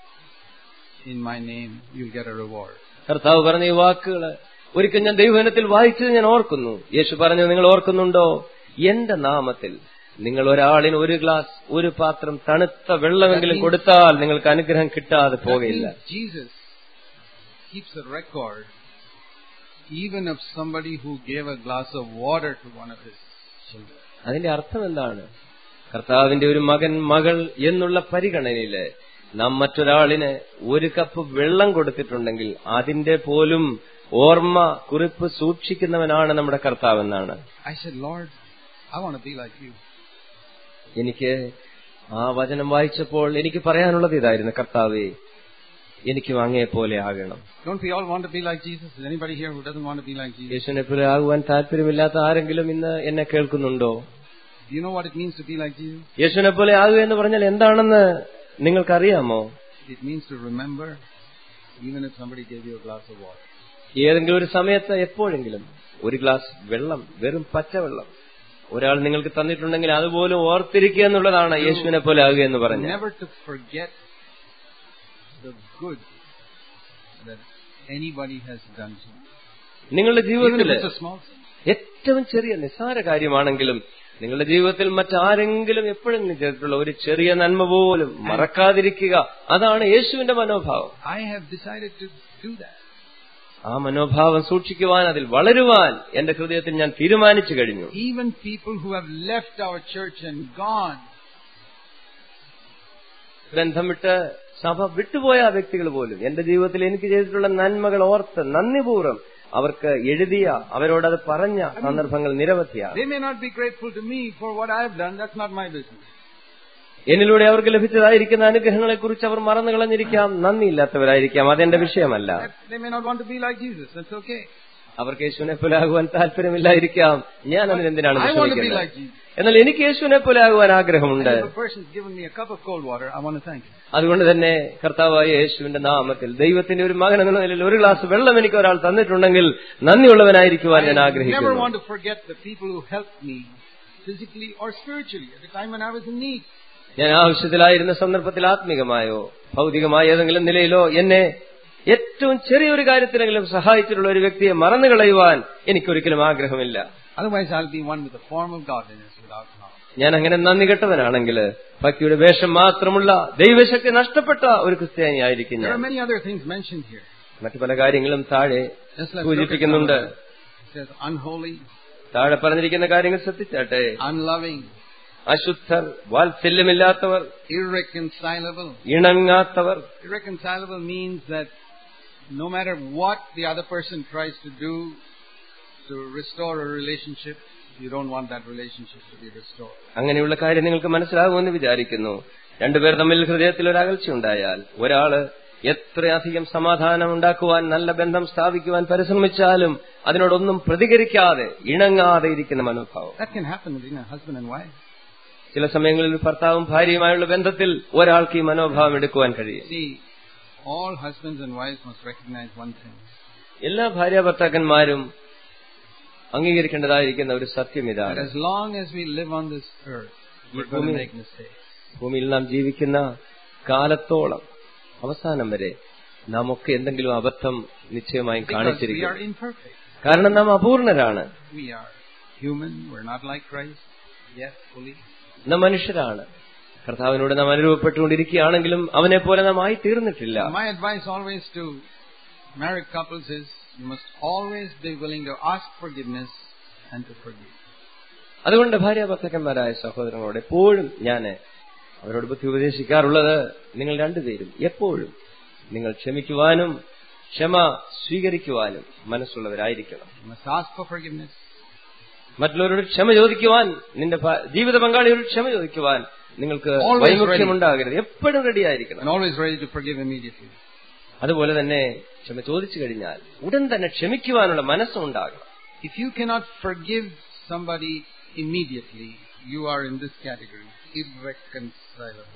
in my name, you'll get a reward. കർത്താവ് പറഞ്ഞ ഈ വാക്കുകള് ഒരിക്കൽ ഞാൻ ദൈവജനത്തിൽ വായിച്ചത് ഞാൻ ഓർക്കുന്നു യേശു പറഞ്ഞു നിങ്ങൾ ഓർക്കുന്നുണ്ടോ എന്റെ നാമത്തിൽ നിങ്ങൾ ഒരാളിന് ഒരു ഗ്ലാസ് ഒരു പാത്രം തണുത്ത വെള്ളമെങ്കിലും കൊടുത്താൽ നിങ്ങൾക്ക് അനുഗ്രഹം കിട്ടാതെ That പോകയില്ല means Jesus keeps a record even of somebody who gave a glass of water to one of his children. അതിന്റെ അർത്ഥം എന്താണ് കർത്താവിന്റെ ഒരു മകൻ മകൾ എന്നുള്ള പരിഗണനയില് നാം മറ്റൊരാളിന് ഒരു കപ്പ് വെള്ളം കൊടുത്തിട്ടുണ്ടെങ്കിൽ അതിന്റെ പോലും ഓർമ്മ കുറിപ്പ് സൂക്ഷിക്കുന്നവനാണ് നമ്മുടെ കർത്താവെന്നാണ് I said, Lord, I want to be like you. എനിക്ക് ആ വചനം വായിച്ചപ്പോൾ എനിക്ക് പറയാനുള്ളത് ഇതായിരുന്നു കർത്താവേ എനിക്കും അങ്ങയെ പോലെ ആകണം Don't we all want to be like Jesus? Is anybody here who doesn't want to be like Jesus? യേശുവിനെ പോലെ ആകുവാൻ താല്പര്യമില്ലാത്ത ആരെങ്കിലും ഇന്ന് എന്നെ കേൾക്കുന്നുണ്ടോ Do you know what it means to be like Jesus? യേശുവിനെ പോലെ ആകുക എന്ന് പറഞ്ഞാൽ എന്താണെന്ന് നിങ്ങൾക്കറിയാമോ It means to remember even if somebody gave you a glass of water. ഏതെങ്കിലും ഒരു സമയത്ത് എപ്പോഴെങ്കിലും ഒരു ഗ്ലാസ് വെള്ളം വെറും പച്ചവെള്ളം ഒരാൾ നിങ്ങൾക്ക് തന്നിട്ടുണ്ടെങ്കിൽ അതുപോലും ഓർത്തിരിക്കുക എന്നുള്ളതാണ് യേശുവിനെ പോലെ ആകുക എന്ന് പറഞ്ഞു Never to forget the good that anybody has done to you. നിങ്ങളുടെ Even if ജീവിതത്തിൽ it's a small thing. ഏറ്റവും ചെറിയ നിസ്സാര കാര്യമാണെങ്കിലും നിങ്ങളുടെ ജീവിതത്തിൽ മറ്റാരെങ്കിലും എപ്പോഴെങ്കിലും ചെയ്തിട്ടുള്ള ഒരു ചെറിയ നന്മ പോലും മറക്കാതിരിക്കുക അതാണ് യേശുവിന്റെ മനോഭാവം I have decided to do that. ആ മനോഭാവം സൂക്ഷിക്കുവാൻ അതിൽ വളരുവാൻ എന്റെ ഹൃദയത്തിൽ ഞാൻ തീരുമാനിച്ചു കഴിഞ്ഞു Even people who have left our church and gone, ബന്ധം വിട്ട് സഭ വിട്ടുപോയ ആ വ്യക്തികൾ പോലും എന്റെ ജീവിതത്തിൽ എനിക്ക് ചെയ്തിട്ടുള്ള നന്മകൾ ഓർത്ത് നന്ദിപൂർവ്വം അവർക്ക് എഴുതിയ അവരോടത് പറഞ്ഞ സന്ദർഭങ്ങൾ നിരവധിയാണ് they may not be grateful to me for what I have done. That's not my business. എന്നിലൂടെ അവർക്ക് ലഭിച്ചതായിരിക്കുന്ന അനുഗ്രഹങ്ങളെക്കുറിച്ച് അവർ മറന്നു കളഞ്ഞിരിക്കാം നന്ദിയില്ലാത്തവരായിരിക്കാം അതെന്റെ വിഷയമല്ല That- They may not want to be like Jesus. That's okay. അവർക്ക് യേശുവിനെ പോലെ ആകുവാൻ താല്പര്യമില്ലായിരിക്കാം ഞാൻ അതിനെന്തിനാണ് I want to be വിഷമിക്കുന്നത് like Jesus. എന്നാൽ എനിക്ക് യേശുവിനെ പോലെ ആകുവാൻ ആഗ്രഹമുണ്ട് And if a person's given me a cup of cold water, I want to thank him. അതുകൊണ്ട് തന്നെ കർത്താവായ യേശുവിന്റെ നാമത്തിൽ ദൈവത്തിന്റെ ഒരു മകൻ എന്ന നിലയിൽ ഒരു ഗ്ലാസ് വെള്ളം എനിക്ക് ഒരാൾ തന്നിട്ടുണ്ടെങ്കിൽ നന്ദിയുള്ളവനായിരിക്കുവാൻ ഞാൻ I never ആഗ്രഹിക്കുന്നു want to forget the people who helped me physically or spiritually at the time when I was in need. ഞാൻ ആവശ്യത്തിലായിരുന്ന സന്ദർഭത്തിൽ ആത്മീകമായോ ഭൗതികമായ ഏതെങ്കിലും നിലയിലോ എന്നെ ഏറ്റവും ചെറിയൊരു കാര്യത്തിനെങ്കിലും സഹായിച്ചിട്ടുള്ള ഒരു വ്യക്തിയെ മറന്നു കളയുവാൻ എനിക്കൊരിക്കലും ആഗ്രഹമില്ല Otherwise, I'll be one with the form of godliness without power. ഞാൻ അങ്ങനെ നന്ദി കെട്ടവനാണെങ്കിൽ ഭക്തിയുടെ വേഷം മാത്രമുള്ള ദൈവശക്തി നഷ്ടപ്പെട്ട ഒരു ക്രിസ്ത്യാനിയായിരിക്കും There ഞാൻ are many other things mentioned here. മറ്റു പല കാര്യങ്ങളും താഴെ Just let's look at സൂചിപ്പിക്കുന്നുണ്ട് some of them. It says unholy, താഴെ പറഞ്ഞിരിക്കുന്ന കാര്യങ്ങൾ ശ്രദ്ധിച്ചാട്ടെ unloving, അശുദ്ധർ വാത്സല്യമില്ലാത്തവർ irreconcilable. ഇണങ്ങാത്തവർ Irreconcilable means that no matter what the other person tries to do to restore a relationship, you don't want that relationship to be restored. അങ്ങനെയുള്ള കാര്യം നിങ്ങൾക്ക് മനസ്സിലാകുമെന്ന് വിചാരിക്കുന്നു രണ്ടുപേർ തമ്മിൽ ഹൃദയത്തിൽ ഒരു അകൽച്ചയുണ്ടായാൽ ഒരാള് എത്രയധികം സമാധാനം ഉണ്ടാക്കുവാൻ നല്ല ബന്ധം സ്ഥാപിക്കുവാൻ പരിശ്രമിച്ചാലും അതിനോടൊന്നും പ്രതികരിക്കാതെ ഇണങ്ങാതെ ഇരിക്കുന്ന മനോഭാവം That can happen between a husband and wife. ചില സമയങ്ങളിൽ ഭർത്താവും ഭാര്യയുമായുള്ള ബന്ധത്തിൽ ഒരാൾക്ക് ഈ മനോഭാവം എടുക്കുവാൻ കഴിയും See, all husbands and wives must recognize one thing. എല്ലാ ഭാര്യ ഭർത്താക്കന്മാരും അംഗീകരിക്കേണ്ടതായിരിക്കുന്ന ഒരു സത്യം That ഇതാണ് as long as we live on this earth, we're going to make mistakes. ഭൂമിയിൽ നാം ജീവിക്കുന്ന കാലത്തോളം അവസാനം വരെ നാം ഒക്കെ എന്തെങ്കിലും അബദ്ധം നിശ്ചയമായും Because we കാണിച്ചിരിക്കും are imperfect. കാരണം നാം അപൂർണരാണ് We are human. We're not like Christ yet fully. നാം മനുഷ്യരാണ് കർത്താവിനോട് നാം അനുഭവപ്പെട്ടുകൊണ്ടിരിക്കുകയാണെങ്കിലും അവനെ പോലെ നാം ആയി തീർന്നിട്ടില്ല My advice always to married couples is you must always be willing to ask forgiveness and to forgive. അതുകൊണ്ട് ഭാര്യ ഭർത്താക്കന്മാരായ സഹോദരങ്ങളോട് എപ്പോഴും ഞാൻ അവരോട് ബുദ്ധി ഉപദേശിക്കാറുള്ളത് നിങ്ങൾ രണ്ടുപേരും എപ്പോഴും നിങ്ങൾ ക്ഷമിക്കുവാനും ക്ഷമ സ്വീകരിക്കുവാനും മനസ്സുള്ളവരായിരിക്കണം You must ask for forgiveness. മറ്റുള്ളവരോട് ക്ഷമ ചോദിക്കുവാൻ നിന്റെ ഭ- ജീവിത പങ്കാളിയോട് ക്ഷമ ചോദിക്കുവാൻ നിങ്ങൾക്ക് Always വൈമുഖ്യമുണ്ടാകരുത് എപ്പോഴും റെഡിയായിരിക്കണം And always ready to forgive immediately. അതുപോലെ തന്നെ ക്ഷമ ചോദിച്ചു കഴിഞ്ഞാൽ ഉടൻ തന്നെ ക്ഷമിക്കുവാനുള്ള മനസ്സുണ്ടാകണം If you cannot forgive somebody immediately, you are in this category. Irreconcilable.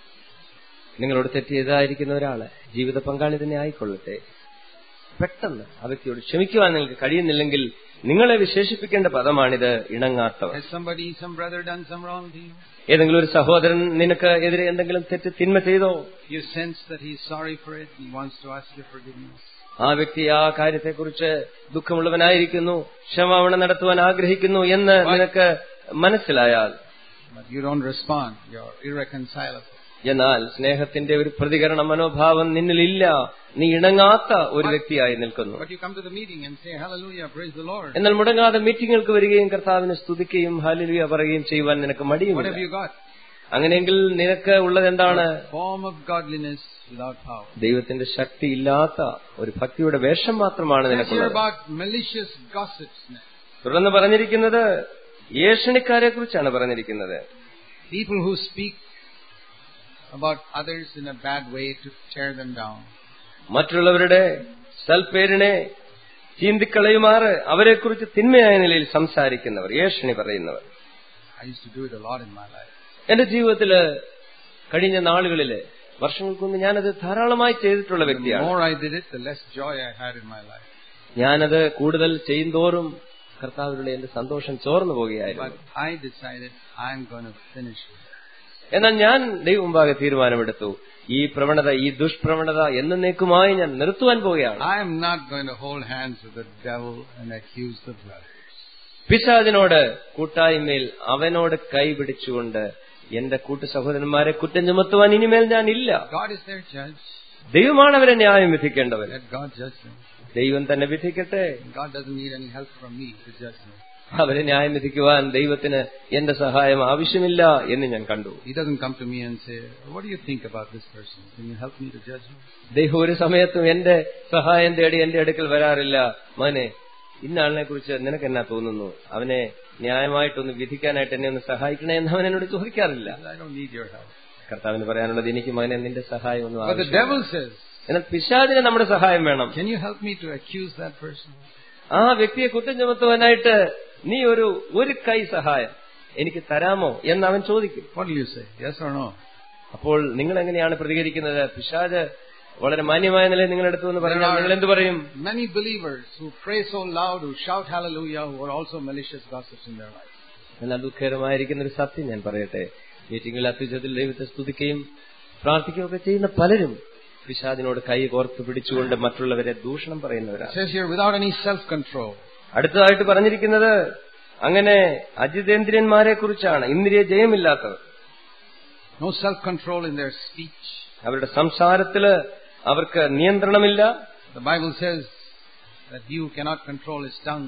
നിങ്ങളോട് തെറ്റ് ചെയ്തതായിരിക്കുന്ന ഒരാള് ജീവിത പങ്കാളി തന്നെ ആയിക്കൊള്ളട്ടെ പെട്ടെന്ന് ആ വ്യക്തിയോട് ക്ഷമിക്കുവാൻ നിങ്ങൾക്ക് കഴിയുന്നില്ലെങ്കിൽ നിങ്ങളെ വിശേഷിപ്പിക്കേണ്ട പദമാണിത് ഇണങ്ങാത്തവർ Has somebody, some brother done some wrong to you? ഏതെങ്കിലും ഒരു സഹോദരൻ നിനക്ക് എതിരെ എന്തെങ്കിലും തെറ്റ് തിന്മ ചെയ്തോ You sense that he's sorry for it. He wants to ask your forgiveness. ആ വ്യക്തി ആ കാര്യത്തെക്കുറിച്ച് ദുഃഖമുള്ളവനായിരിക്കുന്നു ക്ഷമാപണം നടത്തുവാൻ ആഗ്രഹിക്കുന്നു എന്ന് നിനക്ക് മനസ്സിലായാൽ But you don't respond. You're irreconcilable. എന്നാൽ സ്നേഹത്തിന്റെ ഒരു പ്രതികരണ മനോഭാവം നിന്നിലില്ല നീ ഇണങ്ങാത്ത ഒരു വ്യക്തിയായി നിൽക്കുന്നു But you come to the meeting and say, Hallelujah, praise the Lord. എന്നാൽ മുടങ്ങാതെ മീറ്റിങ്ങുകൾക്ക് വരികയും കർത്താവിനെ സ്തുതിക്കുകയും ഹാലിലുയ പറയുകയും ചെയ്യുവാൻ നിനക്ക് What have മടിയുമില്ല you got? അങ്ങനെയെങ്കിൽ നിനക്ക് ഉള്ളത് എന്താണ് Form of godliness without power. ദൈവത്തിന്റെ ശക്തി ഇല്ലാത്ത ഒരു ഭക്തിയുടെ വേഷം മാത്രമാണ് Let's hear നിനക്കുള്ളത് about malicious gossips now. തുടർന്ന് പറഞ്ഞിരിക്കുന്നത് ഏഷണിക്കാരെ കുറിച്ചാണ് പറഞ്ഞിരിക്കുന്നത് People who speak about others in a bad way to tear them down. മറ്റുള്ളവരുടെ സൽപ്പേരിനെ ചീന്തിക്കളയുമാറ് അവരെക്കുറിച്ച് തിന്മയായ നിലയിൽ സംസാരിക്കുന്നവർ ഏഷണി പറയുന്നവർ I used to do it a lot in my life. എന്റെ ജീവിതത്തില് കഴിഞ്ഞ നാളുകളില് വർഷങ്ങൾക്ക് മുമ്പ് ഞാനത് ധാരാളമായി ചെയ്തിട്ടുള്ള The വ്യക്തിയാണ് more I did it, the less joy I had in my life. ഞാനത് കൂടുതൽ ചെയ്യുന്തോറും കർത്താവിലുള്ള എന്റെ സന്തോഷം ചോർന്നു പോകുകയായിരുന്നു But I decided I'm going to finish it. എന്നാൽ ഞാൻ ദൈവം മുമ്പാകെ തീരുമാനമെടുത്തു ഈ പ്രവണത ഈ ദുഷ്പ്രവണത എന്നേക്കുമായി ഞാൻ നിർത്തുവാൻ പോവുകയാണ് I am not going to hold hands with the devil and accuse the brothers. പിശാചിനോട് കൂട്ടായ്മയിൽ അവനോട് കൈപിടിച്ചുകൊണ്ട് എന്റെ കൂട്ടു സഹോദരന്മാരെ കുറ്റം ചുമത്തുവാൻ ഇനിമേൽ ഞാൻ ഇല്ല God is their judge. ദൈവമാണ് അവരെ ന്യായം വിധിക്കേണ്ടവൻ Let God judge them. ദൈവം തന്നെ വിധിക്കട്ടെ God doesn't need any help from me to judge them. അവരെ ന്യായം വിധിക്കുവാൻ ദൈവത്തിന് എന്റെ സഹായം ആവശ്യമില്ല എന്ന് ഞാൻ കണ്ടു He doesn't come to me and say, What do you think about this person? Can you help me to judge him? ദൈവം ഒരു സമയത്തും എന്റെ സഹായം തേടി എന്റെ അടുക്കൽ വരാറില്ല മോനെ ഇന്ന ആളിനെ കുറിച്ച് നിനക്ക് എന്നാ തോന്നുന്നു അവനെ ന്യായമായിട്ടൊന്ന് വിധിക്കാനായിട്ട് എന്നെ ഒന്ന് സഹായിക്കണേ എന്ന് അവൻ എന്നോട് ചോദിക്കാറില്ല I don't need your help. കർത്താവിന് പറയാനുള്ളത് എനിക്ക് മകനെ നിന്റെ സഹായം ഒന്നും But the ആവശ്യമില്ല. devil says, എന്നാൽ പിശാചിന് നമ്മുടെ സഹായം വേണം Can you help me to accuse that person? ആ വ്യക്തിയെ കുറ്റം ചുമത്തുവാനായിട്ട് നീ ഒരു ഒരു കൈ സഹായം എനിക്ക് തരാമോ എന്ന് അവൻ ചോദിക്കും What do you say? Yes or no? അപ്പോൾ നിങ്ങൾ എങ്ങനെയാണ് പ്രതികരിക്കുന്നത് പിശാജ് വളരെ മാന്യമായ നിലയിൽ നിങ്ങളുടെ അടുത്ത് എന്ന് പറഞ്ഞാൽ നിങ്ങൾ എന്ത് പറയും Many believers who pray so loud, who shout hallelujah, who are also malicious gossips in their life. എന്നാൽ ദുഃഖകരമായിരിക്കുന്ന ഒരു സത്യം ഞാൻ പറയട്ടെ മീറ്റിംഗിൽ അത്യുച്ചത്തിൽ ദൈവത്തെ സ്തുതിക്കുകയും പ്രാർത്ഥിക്കുകയൊക്കെ ചെയ്യുന്ന പലരും പിശാദിനോട് കൈ കോർത്ത് പിടിച്ചുകൊണ്ട് മറ്റുള്ളവരെ ദൂഷണം It പറയുന്നവരാണ് says here, without any self-control. അടുത്തതായിട്ട് പറഞ്ഞിരിക്കുന്നത് അങ്ങനെ അജിതേന്ദ്രിയന്മാരെ കുറിച്ചാണ് ഇന്ദ്രിയ ജയമില്ലാത്തവർ No self-control in their speech. അവരുടെ സംസാരത്തില് അവർക്ക് നിയന്ത്രണമില്ല The Bible says that he who cannot control his tongue,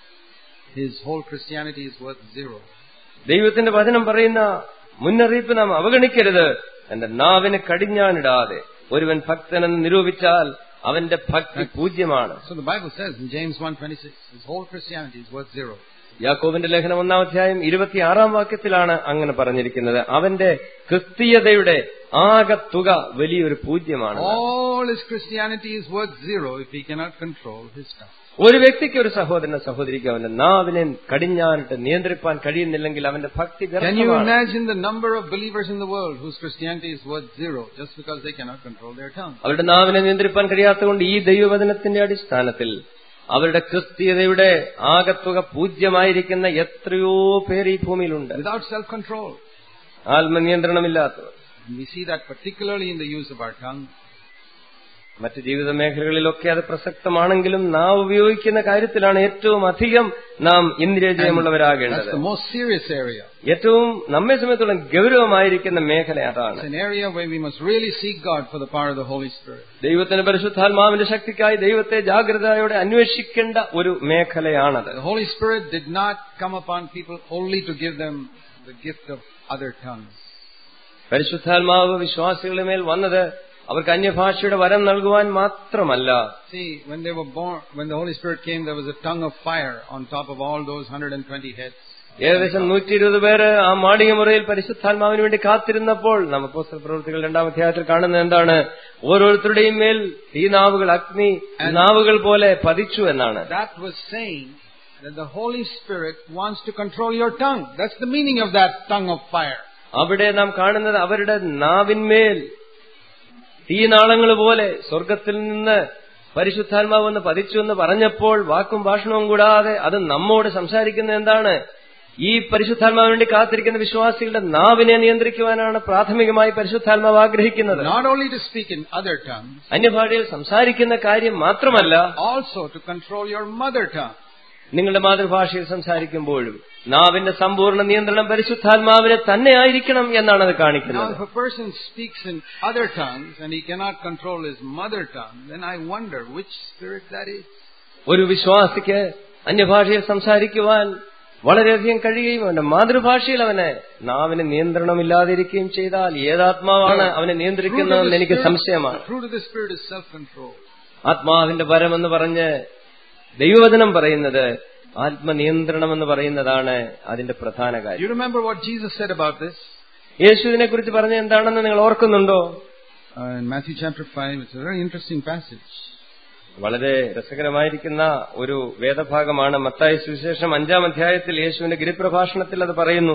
his whole Christianity is worth zero. ദൈവത്തിന്റെ വചനം പറയുന്ന മുന്നറിയിപ്പ് നാം അവഗണിക്കരുത് എന്റെ നാവിന് കടിഞ്ഞാണിടാതെ ഒരുവൻ ഭക്തനെന്ന് നിരൂപിച്ചാൽ അവന്റെ ഭക്തി പൂജ്യമാണ് So the Bible says in James 1.26, his whole Christianity is worth zero. യാക്കോബിന്റെ ലേഖനം ഒന്നാം അധ്യായം ഇരുപത്തിയാറാം വാക്യത്തിലാണ് അങ്ങനെ പറഞ്ഞിരിക്കുന്നത് അവന്റെ ക്രിസ്തീയതയുടെ ആകെ തുക വലിയൊരു പൂജ്യമാണ് All his Christianity is worth zero if he cannot control his tongue. ഒരു വ്യക്തിക്ക് ഒരു സഹോദരനെ സഹോദരിക്ക് അവന്റെ നാവിനെ കടിഞ്ഞാനിട്ട് നിയന്ത്രിപ്പാൻ കഴിയുന്നില്ലെങ്കിൽ അവന്റെ ഭക്തി Can you വ്യർത്ഥമാണ് imagine the number of believers in the world whose Christianity is worth zero just because they cannot control their tongue? അവരുടെ നാവിനെ നിയന്ത്രിപ്പാൻ കഴിയാത്തതുകൊണ്ട് ഈ ദൈവവചനത്തിന്റെ അടിസ്ഥാനത്തിൽ അവരുടെ ക്രിസ്തീയതയുടെ ആകത്തുക പൂജ്യമായിരിക്കുന്ന എത്രയോ പേര് ഈ ഭൂമിയിലുണ്ട് Without self-control. ആത്മനിയന്ത്രണമില്ലാത്തവർ And we see that particularly in the use of our tongue. മറ്റ് ജീവിത മേഖലകളിലൊക്കെ അത് പ്രസക്തമാണെങ്കിലും നാം ഉപയോഗിക്കുന്ന കാര്യത്തിലാണ് ഏറ്റവും അധികം നാം ഇന്ദ്രിയ That's ജയമുള്ളവരാകേണ്ടത് the most serious area. ഏറ്റവും നമ്മെ സംബന്ധിച്ചോളം ഗൗരവമായിരിക്കുന്ന മേഖല അതാണ് It's an area where we must really seek God for the power of the Holy Spirit. ദൈവത്തിന്റെ പരിശുദ്ധാത്മാവിന്റെ ശക്തിക്കായി ദൈവത്തെ ജാഗ്രതയോടെ അന്വേഷിക്കേണ്ട ഒരു മേഖലയാണത് The Holy Spirit did not come upon people only to give them the gift of other tongues. പരിശുദ്ധാത്മാവ് വിശ്വാസികളുടെ മേൽ വന്നത് അവർക്ക് അന്യഭാഷയുടെ വരം നൽകുവാൻ മാത്രമല്ല See, when they were born, when the Holy Spirit came, there was a tongue of fire on top of all those 120 heads. ഏകദേശം നൂറ്റി ഇരുപത് പേര് ആ മാളിക മുറിയിൽ പരിശുദ്ധാത്മാവിന് വേണ്ടി കാത്തിരുന്നപ്പോൾ നാം അപ്പോസ്തല പ്രവൃത്തികൾ രണ്ടാം അധ്യായത്തിൽ കാണുന്നത് എന്താണ് ഓരോരുത്തരുടെയും മേൽ ഈ നാവുകൾ അഗ്നി നാവുകൾ പോലെ പതിച്ചു എന്നാണ് That was saying that the Holy Spirit wants to control your tongue. That's the meaning of that tongue of fire. അവിടെ നാം കാണുന്നത് അവരുടെ നാവിന്മേൽ തീനാളങ്ങൾ പോലെ സ്വർഗത്തിൽ നിന്ന് പരിശുദ്ധാത്മാവ് വന്ന് പതിച്ചു എന്ന് പറഞ്ഞപ്പോൾ വാക്കും ഭാഷണവും കൂടാതെ അത് നമ്മോട് സംസാരിക്കുന്നത് എന്താണ് ഈ പരിശുദ്ധാത്മാവിന് വേണ്ടി കാത്തിരിക്കുന്ന വിശ്വാസികളുടെ നാവിനെ നിയന്ത്രിക്കുവാനാണ് പ്രാഥമികമായി പരിശുദ്ധാത്മാവ് ആഗ്രഹിക്കുന്നത് Not only to speak in other tongues, അന്യഭാഷയിൽ സംസാരിക്കുന്ന കാര്യം മാത്രമല്ല also to control your mother tongue. നിങ്ങളുടെ മാതൃഭാഷയിൽ സംസാരിക്കുമ്പോഴും നാവിന്റെ സമ്പൂർണ്ണ നിയന്ത്രണം പരിശുദ്ധാത്മാവിനെ തന്നെ ആയിരിക്കണം എന്നാണ് അത് Now, കാണിക്കുന്നത് if a person speaks in other tongues and he cannot control his mother tongue, then I wonder which spirit that is. ഒരു വിശ്വാസിക്ക് അന്യഭാഷയിൽ സംസാരിക്കുവാൻ വളരെയധികം കഴിയുകയും അവന്റെ മാതൃഭാഷയിൽ അവന് നാവിന് നിയന്ത്രണമില്ലാതിരിക്കുകയും ചെയ്താൽ ഏതാത്മാവാണ് അവനെ Fruit of നിയന്ത്രിക്കുന്നതെന്ന് the എനിക്ക് Spirit- സംശയമാണ് the fruit of the Spirit is self-control. ആത്മാവിന്റെ വരമെന്ന് പറഞ്ഞ് ദൈവവചനം പറയുന്നത് ആത്മനിയന്ത്രണം എന്ന് പറയുന്നതാണ് അതിന്റെ പ്രധാന You കാര്യം remember what Jesus said about this? യേശുവിനെ കുറിച്ച് പറഞ്ഞ എന്താണെന്ന് നിങ്ങൾ ഓർക്കുന്നുണ്ടോ uh, in Matthew chapter 5. It's a very interesting passage. വളരെ രസകരമായിരിക്കുന്ന ഒരു വേദഭാഗമാണ് മത്തായ സുവിശേഷം അഞ്ചാം അധ്യായത്തിൽ യേശുവിന്റെ ഗിരിപ്രഭാഷണത്തിൽ അത് പറയുന്നു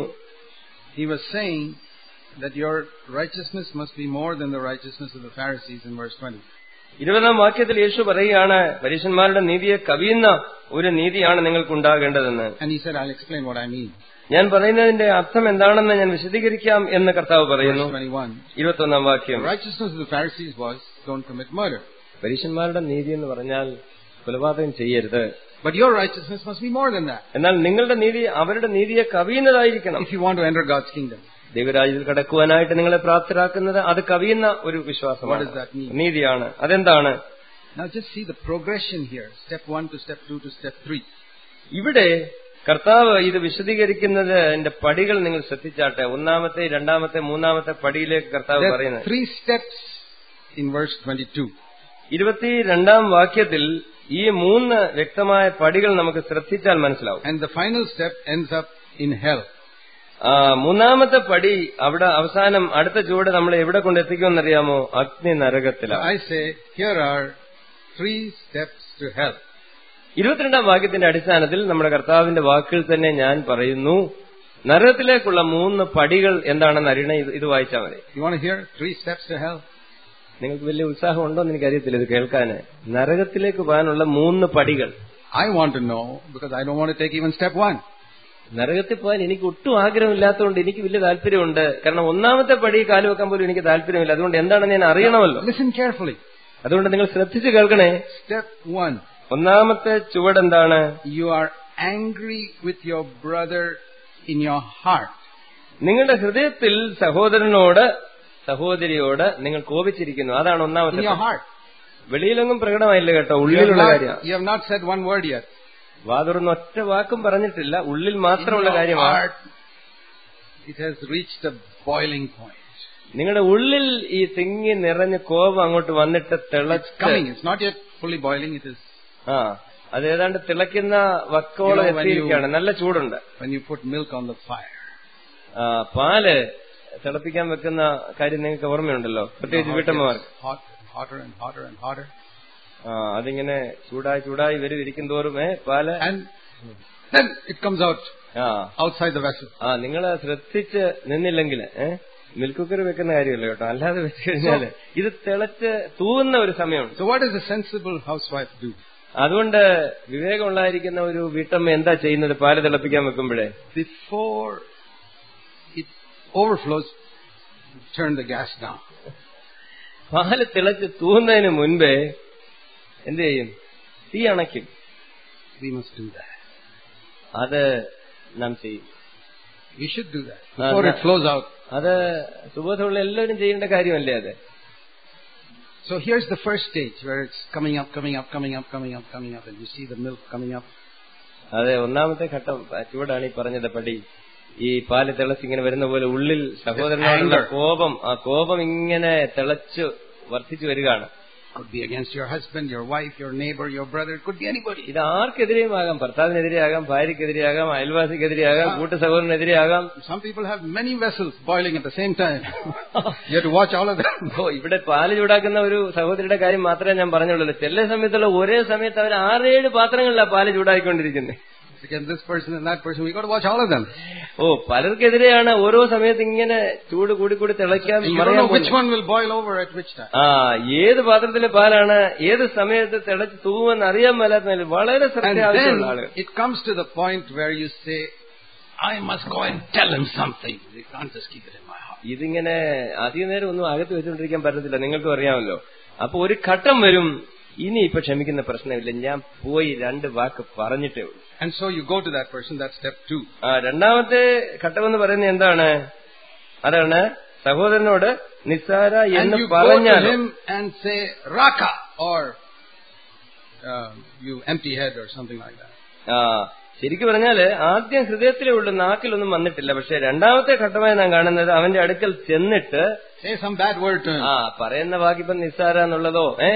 He was saying that your righteousness must be more than the righteousness of the Pharisees in verse 20. ഇരുപതാം വാക്യത്തിൽ യേശു പറയുകയാണ് പരീശന്മാരുടെ നീതിയെ കവിയുന്ന ഒരു നീതിയാണ് നിങ്ങൾക്കുണ്ടാകേണ്ടതെന്ന് And he said, I'll explain what I mean. ഞാൻ പറയുന്നതിന്റെ അർത്ഥം എന്താണെന്ന് ഞാൻ വിശദീകരിക്കാം എന്ന് കർത്താവ് പറയുന്നു Verse 21. ഇരുപത്തൊന്നാം The വാക്യം righteousness of the Pharisees was, don't commit murder. പരീശന്മാരുടെ നീതി എന്ന് പറഞ്ഞാൽ കൊലപാതകം ചെയ്യരുത് But your righteousness must be more than that എന്നാൽ നിങ്ങളുടെ നീതി അവരുടെ നീതിയെ കവിയുന്നതായിരിക്കണം if you want to enter God's kingdom. ദൈവരാജ്യത്തിൽ കടക്കുവാനായിട്ട് നിങ്ങളെ പ്രാപ്തരാക്കുന്നത് അത് കവിയുന്ന ഒരു What വിശ്വാസമാണ് does that mean? നീതിയാണ് അതെന്താണ് Now just see the progression here. Step 1 to step 2 to step 3. ഇവിടെ കർത്താവ് ഇത് വിശദീകരിക്കുന്നത് എന്റെ പടികൾ നിങ്ങൾ ശ്രദ്ധിച്ചാട്ടെ ഒന്നാമത്തെ രണ്ടാമത്തെ മൂന്നാമത്തെ പടിയിലേക്ക് കർത്താവ് There are പറയുന്നത് three steps in verse 22. ഇരുപത്തിരണ്ടാം വാക്യത്തിൽ ഈ മൂന്ന് വ്യക്തമായ പടികൾ നമുക്ക് ശ്രദ്ധിച്ചാൽ മനസ്സിലാവും And the final step ends up in hell. ആ, മൂന്നാമത്തെ പടി അവിടെ അവസാനം അടുത്ത ചുവട് നമ്മളെ എവിടെ കൊണ്ടെത്തിക്കുമെന്നറിയാമോ അഗ്നി നരകത്തിലാണ് I say, here are three steps to hell. ഇരുപത്തിരണ്ടാം വാക്യത്തിന്റെ അടിസ്ഥാനത്തിൽ നമ്മുടെ കർത്താവിന്റെ വാക്കുകൾ തന്നെ ഞാൻ പറയുന്നു നരകത്തിലേക്കുള്ള മൂന്ന് പടികൾ എന്താണെന്ന് അറിയണേ ഇത് ഇത് വായിച്ചാൽ മതി You want to hear three steps to hell? നിങ്ങൾക്ക് വലിയ ഉത്സാഹം ഉണ്ടോ എന്ന് എനിക്കറിയത്തില്ല ഇത് കേൾക്കാന് നരകത്തിലേക്ക് പോകാനുള്ള മൂന്ന് പടികൾ I want to know because I don't want to take even step 1. നരകത്തിൽ പോകാൻ എനിക്ക് ഒട്ടും ആഗ്രഹമില്ലാത്തതുകൊണ്ട് എനിക്ക് വലിയ താല്പര്യമുണ്ട് കാരണം ഒന്നാമത്തെ പടി കാലുവെക്കാൻ പോലും എനിക്ക് താല്പര്യമില്ല അതുകൊണ്ട് എന്താണെന്ന് ഞാൻ അറിയണമല്ലോ Listen carefully. അതുകൊണ്ട് നിങ്ങൾ ശ്രദ്ധിച്ച് കേൾക്കണേ Step 1. ഒന്നാമത്തെ ചുവട് എന്താണ് You are angry with your brother in your heart. നിങ്ങളുടെ ഹൃദയത്തിൽ സഹോദരനോട് സഹോദരിയോട് നിങ്ങൾ കോപിച്ചിരിക്കുന്നു അതാണ് In ഒന്നാമത്തെ your പടി. heart. വെളിയിലൊന്നും പ്രകടമായില്ല കേട്ടോ You have, ഉള്ളിലുള്ള കാര്യമാണ് not, you have not said one word yet. വാതുറന്ന് ഒറ്റ വാക്കും പറഞ്ഞിട്ടില്ല ഉള്ളിൽ In മാത്രമുള്ള your കാര്യമാണ് heart, it has reached a boiling point. നിങ്ങളുടെ ഉള്ളിൽ ഈ തിങ്ങി നിറഞ്ഞ കോപം അങ്ങോട്ട് വന്നിട്ട് It's തിളച്ച് coming. It's not yet fully boiling. It is ആ അത് ഏതാണ്ട് തിളയ്ക്കുന്ന വക്കോളം You know, when എത്തിയിരിക്കുകയാണ് നല്ല ചൂടുണ്ട് when you put milk on the fire. ആ പാല് തിളപ്പിക്കാൻ വെക്കുന്ന കാര്യം നിങ്ങൾക്ക് ഓർമ്മയുണ്ടല്ലോ You know പ്രത്യേകിച്ച് how it വീട്ടമ്മമാർക്ക് gets hot, hotter and hotter and hotter. ആ അതിങ്ങനെ ചൂടായി ചൂടായി വരും ഇരിക്കും തോറും ഏ പാല് And then it comes out ആ outside the vessel. ആ നിങ്ങൾ ശ്രദ്ധിച്ച് നിന്നില്ലെങ്കിൽ ഏഹ് മിൽക്ക് കുക്കർ വെക്കുന്ന കാര്യമല്ല കേട്ടോ അല്ലാതെ വെച്ച് കഴിഞ്ഞാല് ഇത് തിളച്ച് തൂവുന്ന ഒരു സമയമുണ്ട് So what does a sensible housewife do? അതുകൊണ്ട് വിവേകമുള്ളായിരിക്കുന്ന ഒരു വീട്ടമ്മ എന്താ ചെയ്യുന്നത് പാല് തിളപ്പിക്കാൻ വെക്കുമ്പോഴേ Before it overflows, turn the gas down. പാല് തിളച്ച് തൂവുന്നതിന് മുൻപേ എന്ത് ചെയ്യും തീ അണയ്ക്കും We must do that. അത് നാം ചെയ്യും We should do that Uh, before it no. flows out. അത് സുബോധമുള്ള എല്ലാവരും ചെയ്യേണ്ട കാര്യമല്ലേ അത് So here's the first stage where it's coming up, coming up, coming up, coming up, coming up, and you see the milk coming up. അതെ ഒന്നാമത്തെ ഘട്ടം ചൂടാണ് ഈ പറഞ്ഞത് പടി ഈ പാല് തിളച്ചിങ്ങനെ വരുന്ന പോലെ ഉള്ളിൽ സഹോദരനോടുള്ള anger. കോപം ആ കോപം ഇങ്ങനെ തിളച്ച് വർദ്ധിച്ചു വരികയാണ് Could be against your husband, your wife, your neighbor, your brother. It could be anybody. ഇത് ആർക്കെതിരെയും ആകാം ഭർത്താവിനെതിരെയാകാം ഭാര്യക്കെതിരെയാകാം അയൽവാസിക്കെതിരെയാകാം കൂട്ടു സഹോദരനെതിരെയാകാം Some people have many vessels boiling at the same time. you have to watch all of them. ഓ ഇവിടെ പാല് ചൂടാക്കുന്ന ഒരു സഹോദരിയുടെ കാര്യം മാത്രമേ ഞാൻ പറഞ്ഞുള്ളൂ ചില സമയത്തുള്ള ഒരേ സമയത്ത് അവർ ആറേഴ് പാത്രങ്ങളിലാണ് പാല് ചൂടാക്കിക്കൊണ്ടിരിക്കുന്നത് Against this person and that person, we got to watch all of them. ഓ പലർക്കെതിരെയാണ് ഓരോ സമയത്ത് ഇങ്ങനെ ചൂട് കൂടി കൂടി തിളയ്ക്കാൻ You don't മറിയാൻ know which പോകുന്നത്. one will boil over at which time. ആ ഏത് പാത്രത്തിലെ പാലാണ് ഏത് സമയത്ത് തിളച്ച് തൂവെന്ന് അറിയാൻ മേലാത്ത വളരെ ശ്രദ്ധ And ആവശ്യമുള്ള then ആളുകൾ it comes to the point where you say, I must go and tell him something. You can't just keep it in my heart. ഇതിങ്ങനെ അധിക നേരം ഒന്നും അകത്ത് വെച്ചുകൊണ്ടിരിക്കാൻ പറ്റത്തില്ല നിങ്ങൾക്കും അറിയാമല്ലോ അപ്പൊ ഒരു ഘട്ടം വരും ഇനി ഇപ്പൊ ക്ഷമിക്കുന്ന പ്രശ്നമില്ല ഞാൻ പോയി രണ്ട് വാക്ക് പറഞ്ഞിട്ടേ ഉള്ളൂ And so you go to that person, that's step two. ആ രണ്ടാമത്തെ ഘട്ടം എന്ന് പറയുന്നത് എന്താണ് അതാണ് സഹോദരനോട് നിസ്സാര And എന്ന് you go to പറഞ്ഞാൽ him and say, Raka, or uh, you empty head or something like that. ആ ശരിക്കും പറഞ്ഞാല് ആദ്യം ഹൃദയത്തിലേ ഉള്ളൂ നാക്കിലൊന്നും വന്നിട്ടില്ല പക്ഷെ രണ്ടാമത്തെ ഘട്ടമായി നാം കാണുന്നത് അവന്റെ അടുക്കൽ ചെന്നിട്ട് Say some bad word to him. ആ പറയുന്ന വാക്കിപ്പം നിസ്സാര എന്നുള്ളതോ ഏ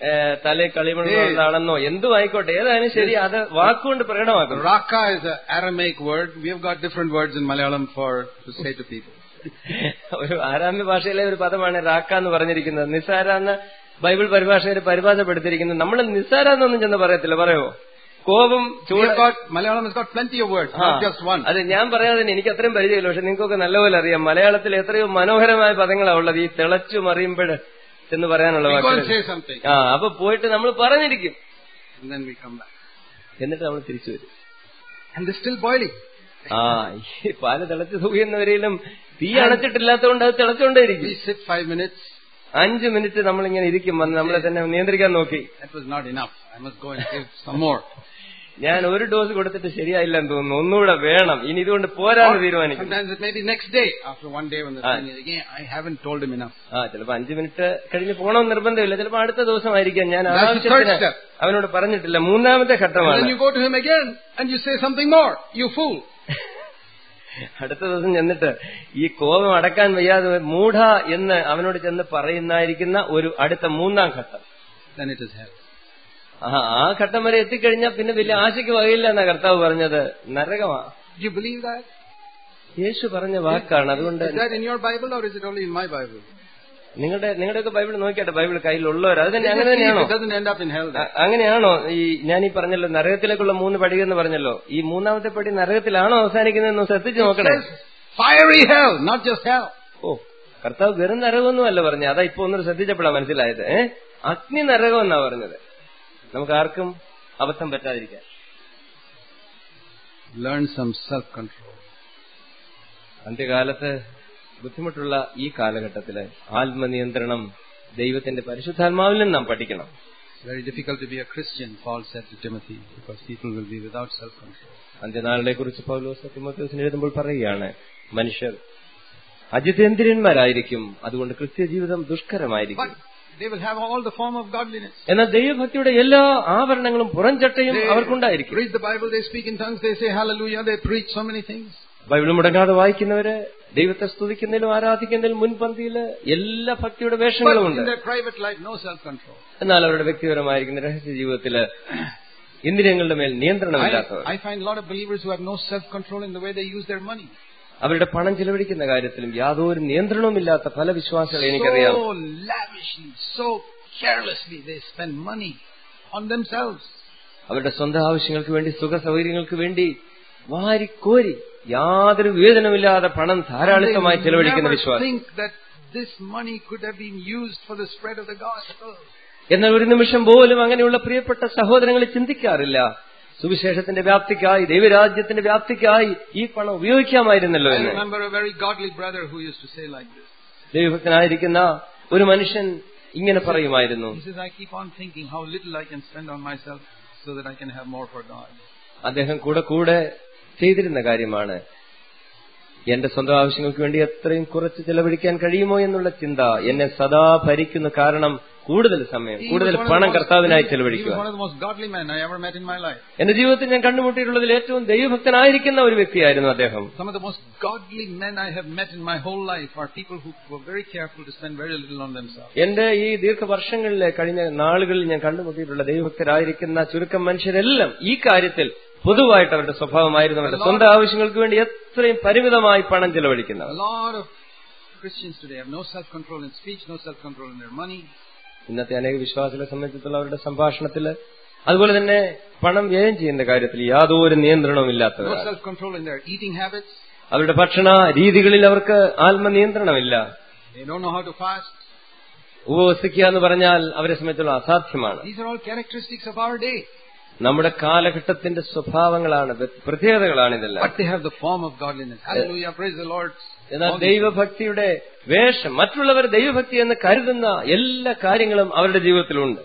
തലേ കളിമണ്ണാണെന്നോ എന്തും ആയിക്കോട്ടെ ഏതായാലും ശരി അത് വാക്കുകൊണ്ട് പ്രകടമാക്കണം Raka is an Aramaic word. We have got different words in Malayalam for to say to people. ഒരു ആരാമ്യ ഭാഷയിലെ ഒരു പദമാണ് റാക്ക എന്ന് പറഞ്ഞിരിക്കുന്നത് നിസാര എന്ന ബൈബിൾ പരിഭാഷയിൽ പരിഭാഷപ്പെടുത്തിയിരിക്കുന്നത് നമ്മൾ നിസാര എന്നൊന്നും ചെന്ന് പറയത്തില്ല പറയോ കോപം We ചൂട് have got Malayalam has got plenty of words, ആ, not just one. അത് ഞാൻ പറയാതെ തന്നെ എനിക്ക് അത്രയും പരിചയമില്ല പക്ഷെ നിങ്ങൾക്കൊക്കെ നല്ലപോലെ അറിയാം മലയാളത്തിൽ എത്രയോ മനോഹരമായ പദങ്ങളാണ് ഉള്ളത് ഈ തിളച്ചു മറിയുമ്പോൾ എന്ന് പറയാനുള്ള We go and വാക്കുകൾ say something, ആ അപ്പൊ പോയിട്ട് നമ്മൾ പറഞ്ഞിരിക്കും and then we come back, എന്നിട്ട് നമ്മൾ തിരിച്ചു വരും and they're still boiling. ആ ഈ പാല് തിളച്ചു തൂകുന്നവരെയും തീ അണച്ചിട്ടില്ലാത്തതുകൊണ്ട് അത് തിളച്ചുകൊണ്ടേയിരിക്കും We sit five minutes. അഞ്ചു മിനിറ്റ് നമ്മളിങ്ങനെ ഇരിക്കും വന്ന് നമ്മളെ തന്നെ നിയന്ത്രിക്കാൻ നോക്കി That was not enough. I must go and give some more. ഞാൻ ഒരു ഡോസ് കൊടുത്തിട്ട് ശരിയായില്ലെന്ന് തോന്നുന്നു ഒന്നുകൂടെ വേണം ഇനി ഇതുകൊണ്ട് പോരാന്ന് തീരുമാനിക്കും Sometimes it may be next day, after one day when the Ah. thing is again, I haven't told him enough. ആ ചിലപ്പോ അഞ്ചു മിനിറ്റ് കഴിഞ്ഞ് പോകണമെന്ന് നിർബന്ധമില്ല ചിലപ്പോ അടുത്ത ദിവസമായിരിക്കാം ഞാൻ That's the ആവശ്യത്തിന് third step. അവനോട് പറഞ്ഞിട്ടില്ല മൂന്നാമത്തെ And then ഘട്ടമാണ് you go to him again and you say something more. You fool. അടുത്ത ദിവസം ചെന്നിട്ട് ഈ കോപം അടക്കാൻ വയ്യാതെ മൂഢ എന്ന് അവനോട് ചെന്ന് പറയുന്നായിരിക്കുന്ന ഒരു അടുത്ത മൂന്നാം ഘട്ടം Then it is hell. ആ ആ ഘട്ടം വരെ എത്തിക്കഴിഞ്ഞാൽ പിന്നെ വലിയ ആശയ്ക്ക് വകയില്ല എന്നാ കർത്താവ് പറഞ്ഞത് നരകമാ Do you believe that? യേശു പറഞ്ഞ വാക്കാണ് അതുകൊണ്ട് Is that in your Bible or is it only in my Bible? നിങ്ങളുടെ നിങ്ങളുടെയൊക്കെ ബൈബിൾ നോക്കിയാട്ടെ ബൈബിൾ കയ്യിലുള്ളവർ അത് തന്നെ Just അങ്ങനെ see if തന്നെയാണോ it doesn't end up in hell. then. അ- അങ്ങനെയാണോ ഈ ഞാൻ ഈ പറഞ്ഞല്ലോ നരകത്തിലേക്കുള്ള മൂന്ന് പടി എന്ന് പറഞ്ഞല്ലോ ഈ മൂന്നാമത്തെ പടി നരകത്തിലാണോ അവസാനിക്കുന്നതെന്ന് ശ്രദ്ധിച്ചു It നോക്കണേ says fiery hell, not just hell. ഓ കർത്താവ് വെറും നരകമൊന്നുമല്ല പറഞ്ഞത് അതാ ഇപ്പൊ ഒന്നും ശ്രദ്ധിച്ചപ്പോഴാ മനസ്സിലായത് ഏ അഗ്നി നരകം എന്നാ പറഞ്ഞത് നമുക്ക് ആർക്കും അബദ്ധം പറ്റാതിരിക്കാൻ Learn some self-control. അന്ത്യകാലത്ത് ബുദ്ധിമുട്ടുള്ള ഈ കാലഘട്ടത്തില് ആത്മനിയന്ത്രണം ദൈവത്തിന്റെ പരിശുദ്ധാത്മാവിൽ നിന്ന് നാം പഠിക്കണം It's very difficult to be a Christian, Paul said to Timothy, because people will be without self-control. അന്ത്യനാളിനെ കുറിച്ച് പൗലോസ് തിമോത്തിയോസിന് എഴുതുമ്പോൾ പറയുകയാണ് മനുഷ്യർ അജിതേന്ദ്രിയന്മാരായിരിക്കും അതുകൊണ്ട് ക്രിസ്ത്യജീവിതം ദുഷ്കരമായിരിക്കും But they will have all the form of godliness. എന്നാൽ ദൈവഭക്തിയുടെ എല്ലാ ആവരണങ്ങളും പുറംചട്ടയും അവർക്കുണ്ടായിരിക്കും read the Bible, they speak in tongues, they say hallelujah, they preach so many things. Bible മുടങ്ങാതെ വായിക്കുന്നവര് ദൈവത്തെ സ്തുതിക്കുന്നതിലും ആരാധിക്കുന്നതിലും മുൻപന്തിയിൽ എല്ലാ ഭക്തിയുടെ But വേഷങ്ങളും in ഉണ്ട് their private life, no self-control. എന്നാൽ അവരുടെ വ്യക്തിപരമായിരിക്കുന്ന രഹസ്യ ജീവിതത്തില് ഇന്ദ്രിയങ്ങളുടെ മേൽ I, നിയന്ത്രണമില്ലാത്തവർ I find a lot of believers who have no self-control in the way they use their money. അവരുടെ പണം ചിലവഴിക്കുന്ന കാര്യത്തിലും യാതൊരു നിയന്ത്രണവുമില്ലാത്ത പല വിശ്വാസികളെ എനിക്കറിയാം So lavishly, so carelessly, they spend money on themselves. അവരുടെ സ്വന്തം ആവശ്യങ്ങൾക്ക് വേണ്ടി സുഖ സൗകര്യങ്ങൾക്ക് വേണ്ടി വാരിക്കോരി യാതൊരു വിവേചനമില്ലാതെ പണം ധാരാളിത്തമായി They ചെലവഴിക്കുന്ന never വിശ്വാസം think that this money could have been used for the spread of the gospel. എന്നാൽ ഒരു നിമിഷം പോലും അങ്ങനെയുള്ള പ്രിയപ്പെട്ട സഹോദരങ്ങൾ ചിന്തിക്കാറില്ല സുവിശേഷത്തിന്റെ വ്യാപ്തിക്കായി ദൈവരാജ്യത്തിന്റെ വ്യാപ്തിക്കായി ഈ പണം ഉപയോഗിക്കാമായിരുന്നല്ലോ I എന്ന് remember a very godly brother who used to say like this. ദൈവഭക്തനായിരിക്കുന്ന ഒരു മനുഷ്യൻ ഇങ്ങനെ പറയുമായിരുന്നു He says, I keep on thinking how little I can spend on myself so that I can have more for God. അദ്ദേഹം കൂടെ കൂടെ ചെയ്തിരുന്ന കാര്യമാണ് എന്റെ സ്വന്തം ആവശ്യങ്ങൾക്ക് വേണ്ടി എത്രയും കുറച്ച് ചെലവഴിക്കാൻ കഴിയുമോ എന്നുള്ള ചിന്ത എന്നെ സദാ ഭരിക്കുന്നു കാരണം കൂടുതൽ സമയം He കൂടുതൽ was one of the പണം most- കർത്താവിനായി he was ചെലവഴിക്കുക one of the most godly men I ever met in my life. എന്റെ ജീവിതത്തിൽ ഞാൻ കണ്ടുമുട്ടിയിട്ടുള്ളതിൽ ഏറ്റവും ദൈവഭക്തനായിരിക്കുന്ന ഒരു വ്യക്തിയായിരുന്നു അദ്ദേഹം Some of the most godly men I have met in my whole life are people who were very careful to spend very little on themselves. എന്റെ ഈ ദീർഘവർഷങ്ങളിലെ കഴിഞ്ഞ നാളുകളിൽ ഞാൻ കണ്ടുമുട്ടിയിട്ടുള്ള ദൈവഭക്തരായിരിക്കുന്ന ചുരുക്കം മനുഷ്യരെല്ലാം ഈ കാര്യത്തിൽ പൊതുവായിട്ട് അവരുടെ സ്വഭാവമായിരുന്നു അവരുടെ സ്വന്തം ആവശ്യങ്ങൾക്ക് വേണ്ടി എത്രയും പരിമിതമായി പണം A ചെലവഴിക്കുന്നവർ lot of Christians today have no self-control in speech, no self-control in their money. ഇന്നത്തെ അനേക വിശ്വാസികളെ സംബന്ധിച്ചിടത്തോളം അവരുടെ സംഭാഷണത്തില് അതുപോലെ തന്നെ പണം വ്യയം ചെയ്യുന്ന കാര്യത്തിൽ യാതൊരു നിയന്ത്രണവും No ഇല്ലാത്തവരാണ് self-control in their eating habits. അവരുടെ ഭക്ഷണ രീതികളിൽ അവർക്ക് ആത്മനിയന്ത്രണമില്ല They don't know how to fast. ഉപവസിക്കുക എന്ന് പറഞ്ഞാൽ അവരെ സംബന്ധിച്ചുള്ള അസാധ്യമാണ് These are all characteristics of our day. നമ്മുടെ കാലഘട്ടത്തിന്റെ സ്വഭാവങ്ങളാണ് വ്യ- പ്രത്യേകതകളാണ് ഇതെല്ലാം But they have the form of godliness. Hallelujah, praise the Lord. എന്നാൽ All these ദൈവഭക്തിയുടെ വേഷം മറ്റുള്ളവർ ദൈവഭക്തി എന്ന് കരുതുന്ന എല്ലാ കാര്യങ്ങളും അവരുടെ ജീവിതത്തിലുണ്ട്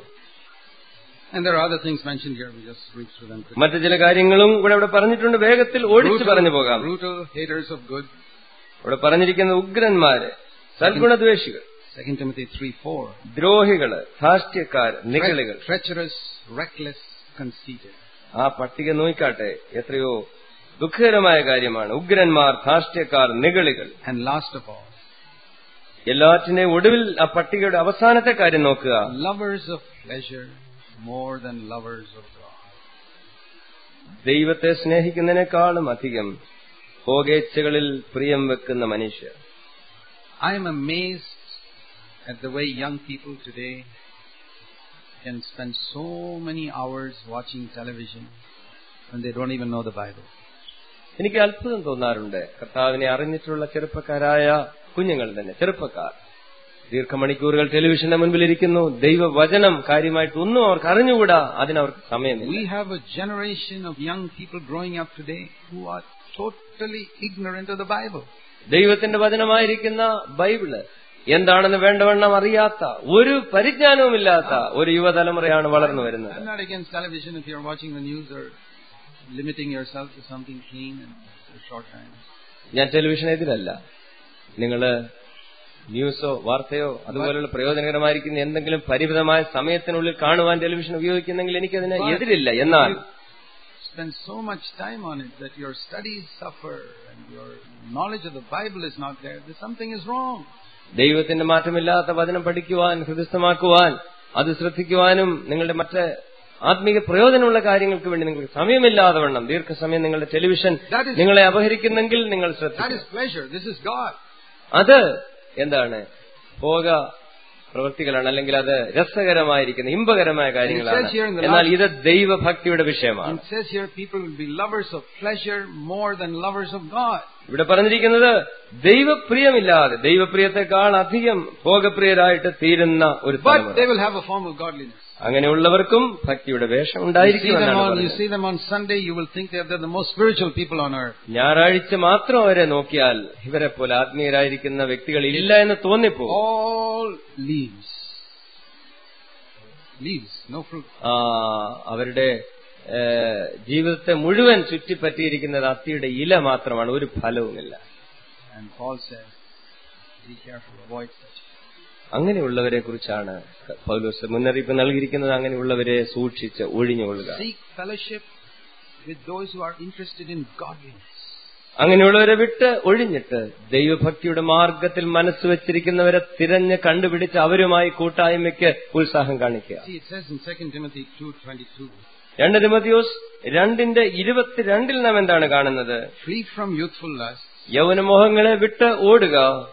And there are other things mentioned here. We just read through them quickly. മറ്റു ചില കാര്യങ്ങളും ഇവിടെ ഇവിടെ പറഞ്ഞിട്ടുണ്ട് വേഗത്തിൽ ഓടിച്ചു പറഞ്ഞു പോകാം brutal haters of good. ഇവിടെ പറഞ്ഞിരിക്കുന്ന ഉഗ്രന്മാര് സദ്ഗുണദ്വേഷികൾ 2 Timothy 3 4. ദ്രോഹികള് ധാഷ്ട്യക്കാർ നികളികൾ Treacherous, reckless, conceited. ആ പട്ടിക നോക്കാട്ടെ എത്രയോ ദുഃഖകരമായ കാര്യമാണ് ഉഗ്രന്മാർ ധാഷ്ട്യക്കാർ നികളികൾ And last of all, എല്ലാറ്റിന്റെയും ഒടുവിൽ ആ പട്ടികയുടെ അവസാനത്തെ കാര്യം നോക്കുക Lovers of pleasure more than lovers of God. ദൈവത്തെ സ്നേഹിക്കുന്നതിനേക്കാളും അധികം ഭോഗേച്ഛകളിൽ പ്രിയം വെക്കുന്ന മനുഷ്യർ I am amazed at the way young people today can spend so many hours watching television when they don't even know the Bible. എനിക്ക് അത്ഭുതം തോന്നാറുണ്ട് കർത്താവിനെ അറിഞ്ഞിട്ടുള്ള ചെറുപ്പക്കാരായ കുഞ്ഞുങ്ങൾ തന്നെ ചെറുപ്പക്കാർ ദീർഘമണിക്കൂറുകൾ ടെലിവിഷന്റെ മുൻപിലിരിക്കുന്നു ദൈവവചനം കാര്യമായിട്ട് ഒന്നും അവർക്ക് അറിഞ്ഞുകൂടാ അതിനവർക്ക് സമയമില്ല We have a generation of young people growing up today who are totally ignorant of the Bible. ദൈവത്തിന്റെ വചനമായിരിക്കുന്ന ബൈബിള് എന്താണെന്ന് വേണ്ടവണ്ണം അറിയാത്ത ഒരു പരിജ്ഞാനവുമില്ലാത്ത ഒരു യുവതലമുറയാണ് വളർന്നു വരുന്നത് I'm not against television if you're watching the news or limiting yourself to something clean and a short time. ഞാൻ ടെലിവിഷൻ എതിരല്ല നിങ്ങള് ന്യൂസോ വാർത്തയോ അതുപോലുള്ള പ്രയോജനകരമായിരിക്കുന്ന എന്തെങ്കിലും പരിമിതമായ സമയത്തിനുള്ളിൽ കാണുവാൻ ടെലിവിഷൻ ഉപയോഗിക്കുന്നെങ്കിൽ എനിക്കതിന് എതിരില്ല എന്നാൽ You spend so much time on it that your studies suffer and your knowledge of the Bible is not there. There's something is wrong. ദൈവത്തിന്റെ മാറ്റമില്ലാത്ത വചനം പഠിക്കുവാൻ ഹൃദയസ്ഥമാക്കുവാൻ അത് ശ്രദ്ധിക്കുവാനും നിങ്ങളുടെ മറ്റ് ആത്മീക പ്രയോജനമുള്ള കാര്യങ്ങൾക്ക് വേണ്ടി നിങ്ങൾക്ക് സമയമില്ലാതെ വണ്ണം ദീർഘസമയം നിങ്ങളുടെ ടെലിവിഷൻ That is- നിങ്ങളെ അപഹരിക്കുന്നെങ്കിൽ നിങ്ങൾ That ശ്രദ്ധിക്കും is pleasure. This is God. അത് എന്താണ് ഭോഗ പ്രവൃത്തികളാണ് അല്ലെങ്കിൽ അത് രസകരമായിരിക്കുന്ന ഇമ്പകരമായ കാര്യങ്ങളാണ് And it says here in the എന്നാൽ last- ഇത് ദൈവഭക്തിയുടെ വിഷയമാണ് It says here people will be lovers of pleasure more than lovers of God. ഇവിടെ പറഞ്ഞിരിക്കുന്നത് ദൈവപ്രിയമില്ലാതെ ദൈവപ്രിയത്തെക്കാൾ അധികം ഭോഗപ്രിയരായിട്ട് തീരുന്ന ഒരു But തലമുറ they will have a form of godliness. അങ്ങനെയുള്ളവർക്കും ഭക്തിയുടെ വേഷം You see, them ഉണ്ടായിരിക്കുമെന്നാണ് on, you പറഞ്ഞത്. see them on Sunday, you will think they're, they're the most spiritual people on earth. ഞായറാഴ്ച മാത്രം അവരെ നോക്കിയാൽ ഇവരെ പോലെ ആത്മീയരായിരിക്കുന്ന വ്യക്തികൾ ഇല്ല എന്ന് തോന്നിപ്പോ All leaves. Leaves, no fruit. ആ, അവരുടെ ഏ, ജീവിതത്തെ മുഴുവൻ ചുറ്റിപ്പറ്റിയിരിക്കുന്നത് അത്തിയുടെ ഇല മാത്രമാണ് ഒരു ഫലവുമില്ല And Paul says, be careful, avoid such. അങ്ങനെയുള്ളവരെ കുറിച്ചാണ് പൗലോസ് മുന്നറിയിപ്പ് നൽകിയിരിക്കുന്നത് അങ്ങനെയുള്ളവരെ സൂക്ഷിച്ച് ഒഴിഞ്ഞുകൊള്ളുക Seek fellowship with those who are interested in godliness. അങ്ങനെയുള്ളവരെ വിട്ട് ഒഴിഞ്ഞിട്ട് ദൈവഭക്തിയുടെ മാർഗത്തിൽ മനസ്സ് വെച്ചിരിക്കുന്നവരെ തിരഞ്ഞ് കണ്ടുപിടിച്ച് അവരുമായി കൂട്ടായ്മയ്ക്ക് ഉത്സാഹം കാണിക്കുക See, it says in 2 Timothy 2.22, രണ്ട് തിമത്തിയോസ് രണ്ടിന്റെ ഇരുപത്തിരണ്ടിൽ നാം എന്താണ് കാണുന്നത് Flee from youthful lusts യൗവനമോഹങ്ങളെ വിട്ട് ഓടുക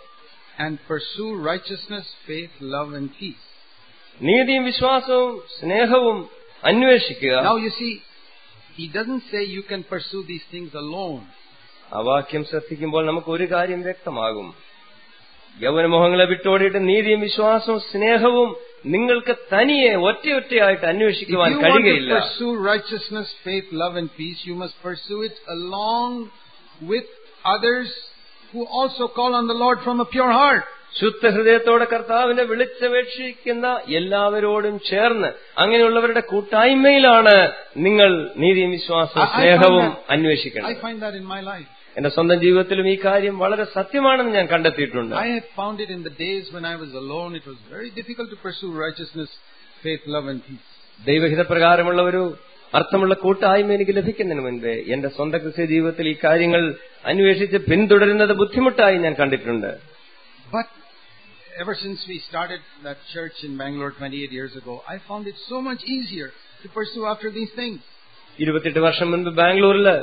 and pursue righteousness, faith, love and peace. നീതിയും വിശ്വാസവും സ്നേഹവും അന്വേഷിക്കുക Now you see, he doesn't say you can pursue these things alone. ആ വാക്യം ശ്രദ്ധിക്കുമ്പോൾ നമുക്ക് ഒരു കാര്യം വ്യക്തമാകും യൗവനമോഹങ്ങളെ വിട്ടോടിയിട്ട് നീതിയും വിശ്വാസവും സ്നേഹവും നിങ്ങൾക്ക് തനിയെ ഒറ്റയൊറ്റയായിട്ട് If അന്വേഷിക്കുവാൻ you want to കഴിയുകയില്ല pursue righteousness, faith, love and peace, you must pursue it along with others who also call on the Lord from a pure heart. ശുദ്ധ ഹൃദയത്തോടെ കർത്താവിനെ വിളിച്ചപേക്ഷിക്കുന്ന എല്ലാവരോടും ചേർന്ന് അങ്ങനെയുള്ളവരുടെ കൂട്ടായ്മയിലാണ് നിങ്ങൾ നീതിയും വിശ്വാസവും I- I find സ്നേഹവും that- I അന്വേഷിക്കേണ്ടത് find that in my life. എന്റെ സ്വന്തം ജീവിതത്തിലും ഈ കാര്യം വളരെ സത്യമാണെന്ന് ഞാൻ കണ്ടെത്തിയിട്ടുണ്ട് I have found it in the days when I was alone. It was very difficult to pursue righteousness, faith, love and peace. ദൈവഹിതപ്രകാരമുള്ള ഒരു അർത്ഥമുള്ള കൂട്ടായ്മ എനിക്ക് ലഭിക്കുന്നതിന് മുൻപേ എന്റെ സ്വന്തം ക്രിസ്ത്യ ജീവിതത്തിൽ ഈ കാര്യങ്ങൾ അന്വേഷിച്ച് പിന്തുടരുന്നത് ബുദ്ധിമുട്ടായി ഞാൻ കണ്ടിട്ടുണ്ട് But ever since we started that church in Bangalore 28 years ago, I found it so much easier to pursue after these things. ഇരുപത്തെട്ട് വർഷം മുൻപ് ബാംഗ്ലൂരില്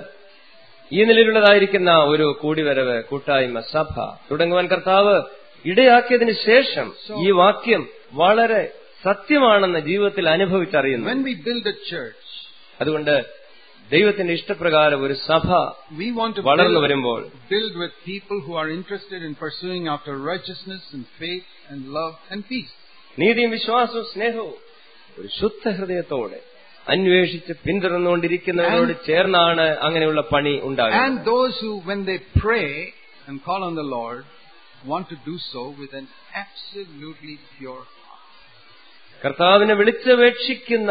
ഈ നിലയിലുള്ളതായിരിക്കുന്ന ഒരു കൂടിവരവ് കൂട്ടായ്മ സഭ തുടങ്ങുവാൻ കർത്താവ് ഇടയാക്കിയതിന് ശേഷം ഈ വാക്യം വളരെ സത്യമാണെന്ന് ജീവിതത്തിൽ അനുഭവിച്ചറിയുന്നു When we build a church, അതുകൊണ്ട് ദൈവത്തിന്റെ ഇഷ്ടപ്രകാരം ഒരു സഭ we want to വളർന്നു build, വരുമ്പോൾ build with people who are interested in pursuing after righteousness and faith and love and peace. നീതിയും വിശ്വാസവും സ്നേഹവും ഒരു ശുദ്ധ ഹൃദയത്തോടെ അന്വേഷിച്ച് പിന്തുടർന്നുകൊണ്ടിരിക്കുന്നവരോട് ചേർന്നാണ് അങ്ങനെയുള്ള പണി And ഉണ്ടാകുന്നത് those who, when they pray and call on the Lord, want to do so with an absolutely pure heart. കർത്താവിനെ വിളിച്ചപേക്ഷിക്കുന്ന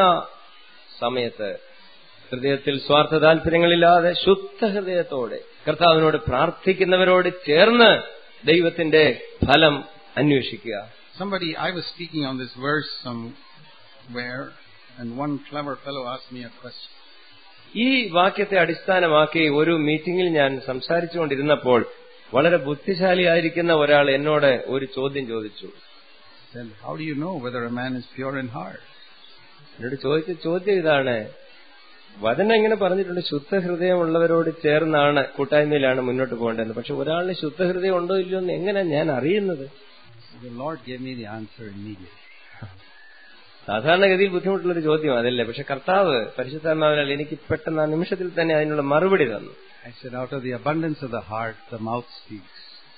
സമയത്ത് ഹൃദയത്തിൽ സ്വാർത്ഥ താല്പര്യങ്ങളില്ലാതെ ശുദ്ധ ഹൃദയത്തോടെ കർത്താവിനോട് പ്രാർത്ഥിക്കുന്നവരോട് ചേർന്ന് ദൈവത്തിന്റെ ഫലം അന്വേഷിക്കുക Somebody, I was speaking on this verse somewhere, and one clever fellow asked me a question. ഈ വാക്യത്തെ അടിസ്ഥാനമാക്കി ഒരു മീറ്റിംഗിൽ ഞാൻ സംസാരിച്ചുകൊണ്ടിരുന്നപ്പോൾ വളരെ ബുദ്ധിശാലിയായിരിക്കുന്ന ഒരാൾ എന്നോട് ഒരു ചോദ്യം ചോദിച്ചു Said, how do you know whether a man is pure in heart? എന്നോട് ചോദിച്ച ചോദ്യം ഇതാണ് വചനം ഇങ്ങനെ പറഞ്ഞിട്ടുണ്ട് ശുദ്ധ ഹൃദയമുള്ളവരോട് ചേർന്നാണ് കൂട്ടായ്മയിലാണ് മുന്നോട്ട് പോകേണ്ടത് പക്ഷെ ഒരാളിന് ശുദ്ധ ഹൃദയം ഉണ്ടോ ഇല്ലയോ എന്ന് എങ്ങനെ ഞാൻ അറിയുന്നത് The Lord gave me the answer immediately. സാധാരണഗതിയിൽ ബുദ്ധിമുട്ടുള്ളൊരു ചോദ്യം അതല്ലേ പക്ഷെ കർത്താവ് പരിശുദ്ധാത്മാവിനാൽ എനിക്ക് പെട്ടെന്ന് ആ നിമിഷത്തിൽ തന്നെ അതിനുള്ള മറുപടി തന്നു I said, out of the abundance of the heart, the mouth speaks.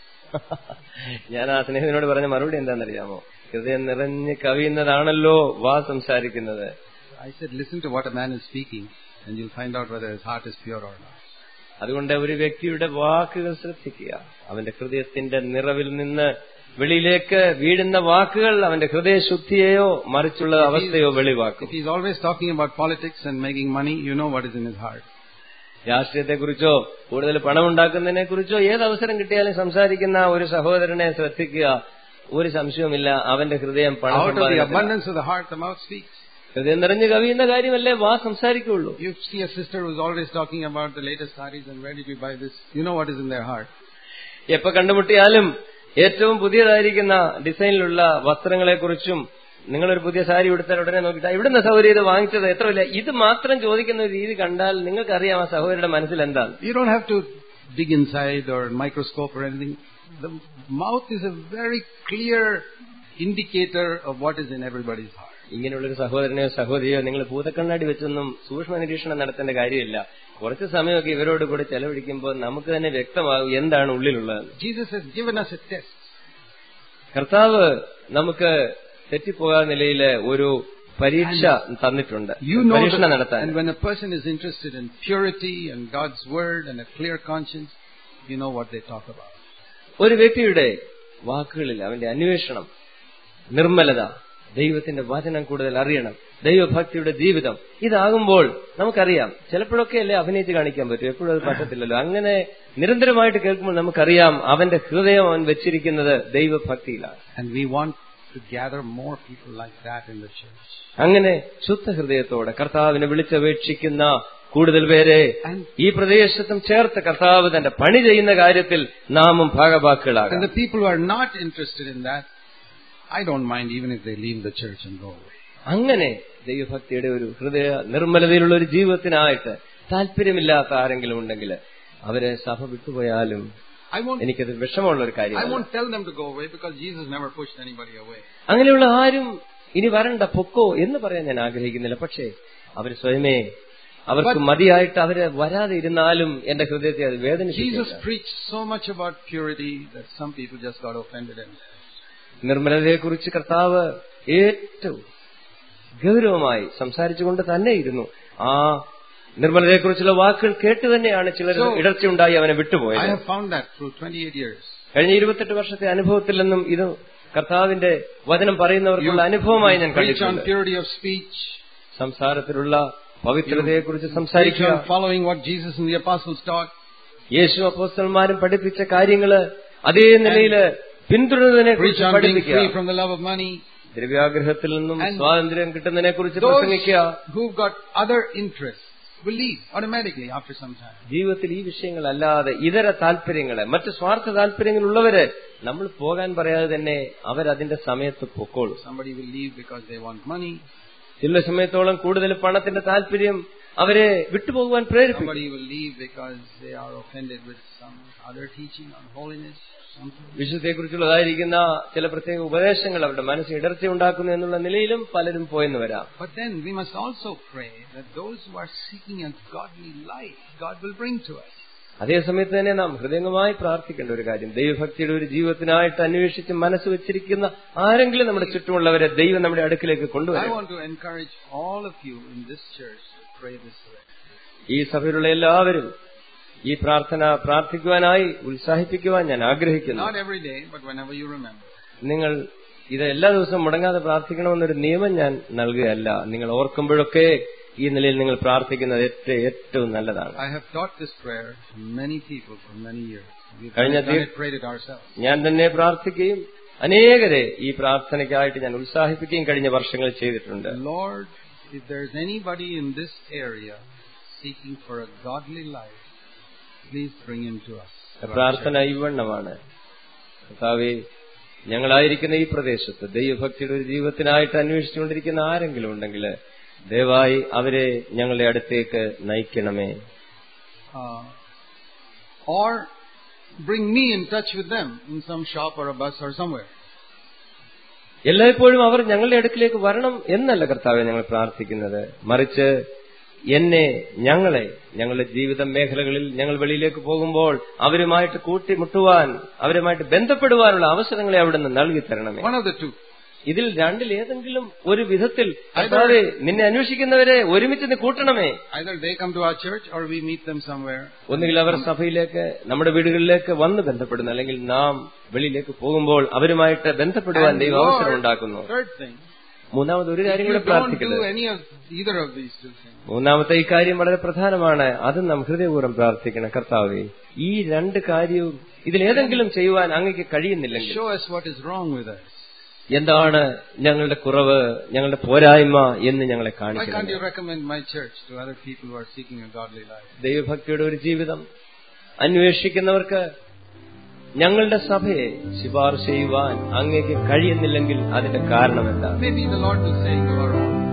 ഞാൻ ആ സ്നേഹിതനോട് പറഞ്ഞ മറുപടി എന്താണെന്നറിയാമോ ഹൃദയം നിറഞ്ഞ് കവിയുന്നതാണല്ലോ വാ സംസാരിക്കുന്നത് I said, listen to what a man is speaking, and you'll find out whether his heart is pure or not. അതുകൊണ്ട് ഒരു വ്യക്തിയുടെ വാക്കുകൾ ശ്രദ്ധിക്കുക അവന്റെ ഹൃദയത്തിന്റെ നിറവിൽ നിന്ന് വെളിയിലേക്ക് വീഴുന്ന വാക്കുകൾ അവന്റെ ഹൃദയശുദ്ധിയെയോ മറിച്ചുള്ള അവസ്ഥയോ വെളിവാക്കും If he's always talking about politics and making money, you know what is in his heart. രാഷ്ട്രീയത്തെക്കുറിച്ചോ കൂടുതൽ പണം ഉണ്ടാക്കുന്നതിനെ കുറിച്ചോ ഏത് അവസരം കിട്ടിയാലും സംസാരിക്കുന്ന ഒരു സഹോദരനെ ശ്രദ്ധിക്കുക ഒരു സംശയവുമില്ല അവന്റെ ഹൃദയം പണം Out of the സമ്പാദനത്തിലാണ്. abundance of the heart, the mouth speaks. ഹൃദയം നിറഞ്ഞു കവിയുന്ന കാര്യമല്ലേ വാ സംസാരിക്കുള്ളൂ You see a sister who's always talking about the latest sarees and where did you buy this, you know what is in their heart. എപ്പോ കണ്ടുമുട്ടിയാലും ഏറ്റവും പുതിയതായിരിക്കുന്ന ഡിസൈനിലുള്ള വസ്ത്രങ്ങളെക്കുറിച്ചും നിങ്ങളൊരു പുതിയ സാരി ഉടുത്താൽ ഉടനെ നോക്കിയിട്ട് ഇവിടുന്ന് സൗകര്യം ഇത് വാങ്ങിച്ചത് എത്ര വില ഇത് മാത്രം ചോദിക്കുന്ന ഒരു രീതി കണ്ടാൽ നിങ്ങൾക്കറിയാം ആ സഹോദരിയുടെ മനസ്സിൽ എന്താണ് You don't have to dig inside or microscope or anything. The mouth is a very clear indicator of what is in everybody's heart. ഇങ്ങനെയുള്ളൊരു സഹോദരനെയോ സഹോദരിയോ നിങ്ങൾ ഭൂതക്കണ്ണാടി വെച്ചൊന്നും സൂക്ഷ്മ നിരീക്ഷണം നടത്തേണ്ട കാര്യമില്ല കുറച്ച് സമയമൊക്കെ ഇവരോട് കൂടെ ചെലവഴിക്കുമ്പോൾ നമുക്ക് തന്നെ വ്യക്തമാകും എന്താണ് ഉള്ളിലുള്ളത് Jesus has given us a test. കർത്താവ് നമുക്ക് തെറ്റിപ്പോകാത്ത നിലയിൽ ഒരു പരീക്ഷ തന്നിട്ടുണ്ട് You know പരീക്ഷണം that, നടത്താൻ and when a person is interested in purity and God's word and a clear conscience, you know what they talk about. ഒരു വ്യക്തിയുടെ വാക്കുകളിൽ അവന്റെ അന്വേഷണം നിർമ്മലത ദൈവത്തിന്റെ വചനം കൂടുതൽ അറിയണം ദൈവഭക്തിയുടെ ജീവിതം ഇതാകുമ്പോൾ നമുക്കറിയാം ചിലപ്പോഴൊക്കെ അല്ലേ അഭിനയിച്ച് കാണിക്കാൻ പറ്റും എപ്പോഴും അത് പറ്റത്തില്ലല്ലോ അങ്ങനെ നിരന്തരമായിട്ട് കേൾക്കുമ്പോൾ നമുക്കറിയാം അവന്റെ ഹൃദയം അവൻ വെച്ചിരിക്കുന്നത് ദൈവഭക്തിയിലാണ് And we want to gather more people like that in the church. അങ്ങനെ ശുദ്ധ ഹൃദയത്തോടെ കർത്താവിനെ വിളിച്ചപേക്ഷിക്കുന്ന കൂടുതൽ പേരെ ഈ പ്രദേശത്തും ചേർത്ത് കർത്താവ് തന്റെ പണി ചെയ്യുന്ന കാര്യത്തിൽ നാമും And ഭാഗവാക്കുകളാകാം the people who are not interested in that, I don't mind even if they leave the church and go away. അങ്ങനെ ദൈവഭക്തിയുടെ ഒരു ഹൃദയ നിർമ്മലതയിലുള്ള ഒരു ജീവിതത്തിനായിട്ട് താല്പര്യമില്ലാത്ത ആരെങ്കിലും ഉണ്ടെങ്കിൽ അവരെ സഭ വിട്ടുപോയാലും I won't, എനിക്കത് വിഷമമുള്ള ഒരു I കാര്യമാണ് won't tell them to go away because Jesus never pushed anybody away. അങ്ങനെയുള്ള ആരും ഇനി വരണ്ട പൊക്കോ എന്ന് പറയാൻ ഞാൻ ആഗ്രഹിക്കുന്നില്ല പക്ഷേ അവർ സ്വയമേ അവർക്ക് മതിയായിട്ട് അവര് വരാതെ ഇരുന്നാലും എന്റെ ഹൃദയത്തെ അത് Jesus വേദനിച്ചില്ല preached so much about purity that some people just got offended and നിർമ്മലതയെക്കുറിച്ച് കർത്താവ് ഏറ്റവും ഗൗരവമായി സംസാരിച്ചുകൊണ്ട് തന്നെ ഇരുന്നു ആ നിർമ്മലതയെക്കുറിച്ചുള്ള വാക്കുകൾ കേട്ട് തന്നെയാണ് ചിലർ So- ഇടർച്ചയുണ്ടായി അവനെ I വിട്ടുപോയത് have found that through 28 years. കഴിഞ്ഞ ഇരുപത്തെട്ട് വർഷത്തെ അനുഭവത്തിൽ നിന്നും ഇത് കർത്താവിന്റെ വചനം പറയുന്നവർക്കുള്ള അനുഭവമായി ഞാൻ preach on കണ്ടിട്ടുണ്ട് purity of speech. സംസാരത്തിലുള്ള പവിത്രതയെക്കുറിച്ച് Preach സംസാരിക്കുക on following what Jesus and the apostles taught. യേശു അപ്പോസ്റ്റന്മാരും പഠിപ്പിച്ച കാര്യങ്ങള് അതേ നിലയിൽ പിന്തുടരുന്നതിനെ Preach കുറിച്ച് on being പഠിപ്പിക്കുക free from the love of money. ദ്രവ്യാഗ്രഹത്തിൽ നിന്നും And സ്വാതന്ത്ര്യം കിട്ടുന്നതിനെ കുറിച്ച് Those പ്രസംഗിക്കുക who've got other interests will leave automatically after some time. ജീവിതത്തിൽ ഈ വിഷയങ്ങളല്ലാതെ ഇതര താല്പര്യങ്ങള് മറ്റ് സ്വാർത്ഥ താല്പര്യങ്ങളുള്ളവര് നമ്മൾ പോകാൻ പറയാതെ തന്നെ അവരതിന്റെ സമയത്ത് പൊക്കോളും Somebody will leave because they want money. ചില സമയത്തോളം കൂടുതൽ പണത്തിന്റെ താല്പര്യം അവരെ വിട്ടുപോകുവാൻ പ്രേരിപ്പിക്കും Somebody will leave because they are offended with some other teaching on holiness. Something. വിശുദ്ധത്തെക്കുറിച്ചുള്ളതായിരിക്കുന്ന ചില പ്രത്യേക ഉപദേശങ്ങൾ അവരുടെ മനസ്സിൽ ഇടർച്ച ഉണ്ടാക്കുന്നു എന്നുള്ള നിലയിലും പലരും പോയെന്ന് വരാം But then we must also pray that those who are seeking a godly life, God will bring to us. അതേസമയത്ത് തന്നെ നാം ഹൃദയംഗമായി പ്രാർത്ഥിക്കേണ്ട ഒരു കാര്യം ദൈവഭക്തിയുടെ ഒരു ജീവിതത്തിനായിട്ട് അന്വേഷിച്ച് മനസ്സ് വെച്ചിരിക്കുന്ന ആരെങ്കിലും നമ്മുടെ ചുറ്റുമുള്ളവരെ ദൈവം നമ്മുടെ അടുക്കിലേക്ക് I കൊണ്ടുവരും want to encourage all of you in this church to pray this way. ഈ സഭയിലുള്ള എല്ലാവരും ഈ പ്രാർത്ഥന പ്രാർത്ഥിക്കുവാനായി ഉത്സാഹിപ്പിക്കുവാൻ ഞാൻ ആഗ്രഹിക്കുന്നു Not every day, but whenever you remember. നിങ്ങൾ ഇത് എല്ലാ ദിവസവും മുടങ്ങാതെ പ്രാർത്ഥിക്കണമെന്നൊരു നിയമം ഞാൻ നൽകുകയല്ല നിങ്ങൾ ഓർക്കുമ്പോഴൊക്കെ ഈ നിലയിൽ നിങ്ങൾ പ്രാർത്ഥിക്കുന്നത് ഏറ്റവും ഏറ്റവും നല്ലതാണ് I have taught this prayer to many people for many years. We've കഴിഞ്ഞ done ദീ- it, prayed it ourselves. ഞാൻ തന്നെ പ്രാർത്ഥിക്കുകയും അനേകരെ ഈ പ്രാർത്ഥനയ്ക്കായിട്ട് ഞാൻ ഉത്സാഹിപ്പിക്കുകയും കഴിഞ്ഞ വർഷങ്ങളിൽ ചെയ്തിട്ടുണ്ട് Lord, if there's anybody in this area seeking for a godly life, please bring him to us. പ്രാർത്ഥന ഇവണ്ണമാണ് കർത്താവെ ഞങ്ങളായിരിക്കുന്ന ഈ പ്രദേശത്ത് ദൈവഭക്തിയുടെ ഒരു ജീവിതത്തിനായിട്ട് അന്വേഷിച്ചുകൊണ്ടിരിക്കുന്ന ആരെങ്കിലും ഉണ്ടെങ്കിൽ ദയവായി അവരെ ഞങ്ങളുടെ അടുത്തേക്ക് നയിക്കണമേ Uh, or bring me in touch with them in some shop or a bus or somewhere. എല്ലായ്പ്പോഴും അവർ ഞങ്ങളുടെ അടുക്കിലേക്ക് വരണം എന്നല്ല കർത്താവെ ഞങ്ങൾ പ്രാർത്ഥിക്കുന്നത് മറിച്ച് എന്നെ ഞങ്ങളെ ഞങ്ങളുടെ ജീവിത മേഖലകളിൽ ഞങ്ങൾ വെളിയിലേക്ക് പോകുമ്പോൾ അവരുമായിട്ട് കൂട്ടിമുട്ടുവാൻ അവരുമായിട്ട് ബന്ധപ്പെടുവാനുള്ള അവസരങ്ങളെ അവിടെ നിന്ന് നൽകി തരണമേ One of the two. ഇതിൽ രണ്ടിൽ ഏതെങ്കിലും ഒരു വിധത്തിൽ കർത്താവെ നിന്നെ അന്വേഷിക്കുന്നവരെ ഒരുമിച്ച് നീ കൂട്ടണമേ Either they come to our church or we meet them somewhere. ഒന്നുകിൽ അവർ സഭയിലേക്ക് നമ്മുടെ വീടുകളിലേക്ക് വന്ന് ബന്ധപ്പെടുന്നു അല്ലെങ്കിൽ നാം വെളിയിലേക്ക് പോകുമ്പോൾ അവരുമായിട്ട് ബന്ധപ്പെടുവാൻ And ദൈവം അവസരം Lord, ഉണ്ടാക്കുന്നു third thing, മൂന്നാമത് ഒരു if കാര്യം you കൂടെ don't do പ്രാർത്ഥിക്കുന്നത് any of either of these two things, മൂന്നാമത്തെ ഈ കാര്യം വളരെ പ്രധാനമാണ് അത് നാം ഹൃദയപൂർവ്വം പ്രാർത്ഥിക്കണം കർത്താവെ ഈ രണ്ട് കാര്യവും ഇതിലേതെങ്കിലും ചെയ്യുവാൻ അങ്ങക്ക് കഴിയുന്നില്ലെങ്കിൽ show us what is wrong with us. എന്താണ് ഞങ്ങളുടെ കുറവ് ഞങ്ങളുടെ പോരായ്മ എന്ന് ഞങ്ങളെ Why can't കാണിക്കണം you recommend my church to other people who are seeking a godly life? ദൈവഭക്തിയുടെ ഒരു ജീവിതം അന്വേഷിക്കുന്നവർക്ക് ഞങ്ങളുടെ സഭയെ ശുപാർശ ചെയ്യുവാൻ അങ്ങേക്ക് കഴിയുന്നില്ലെങ്കിൽ അതിന്റെ കാരണം എന്താണ് Maybe the Lord will say you are wrong.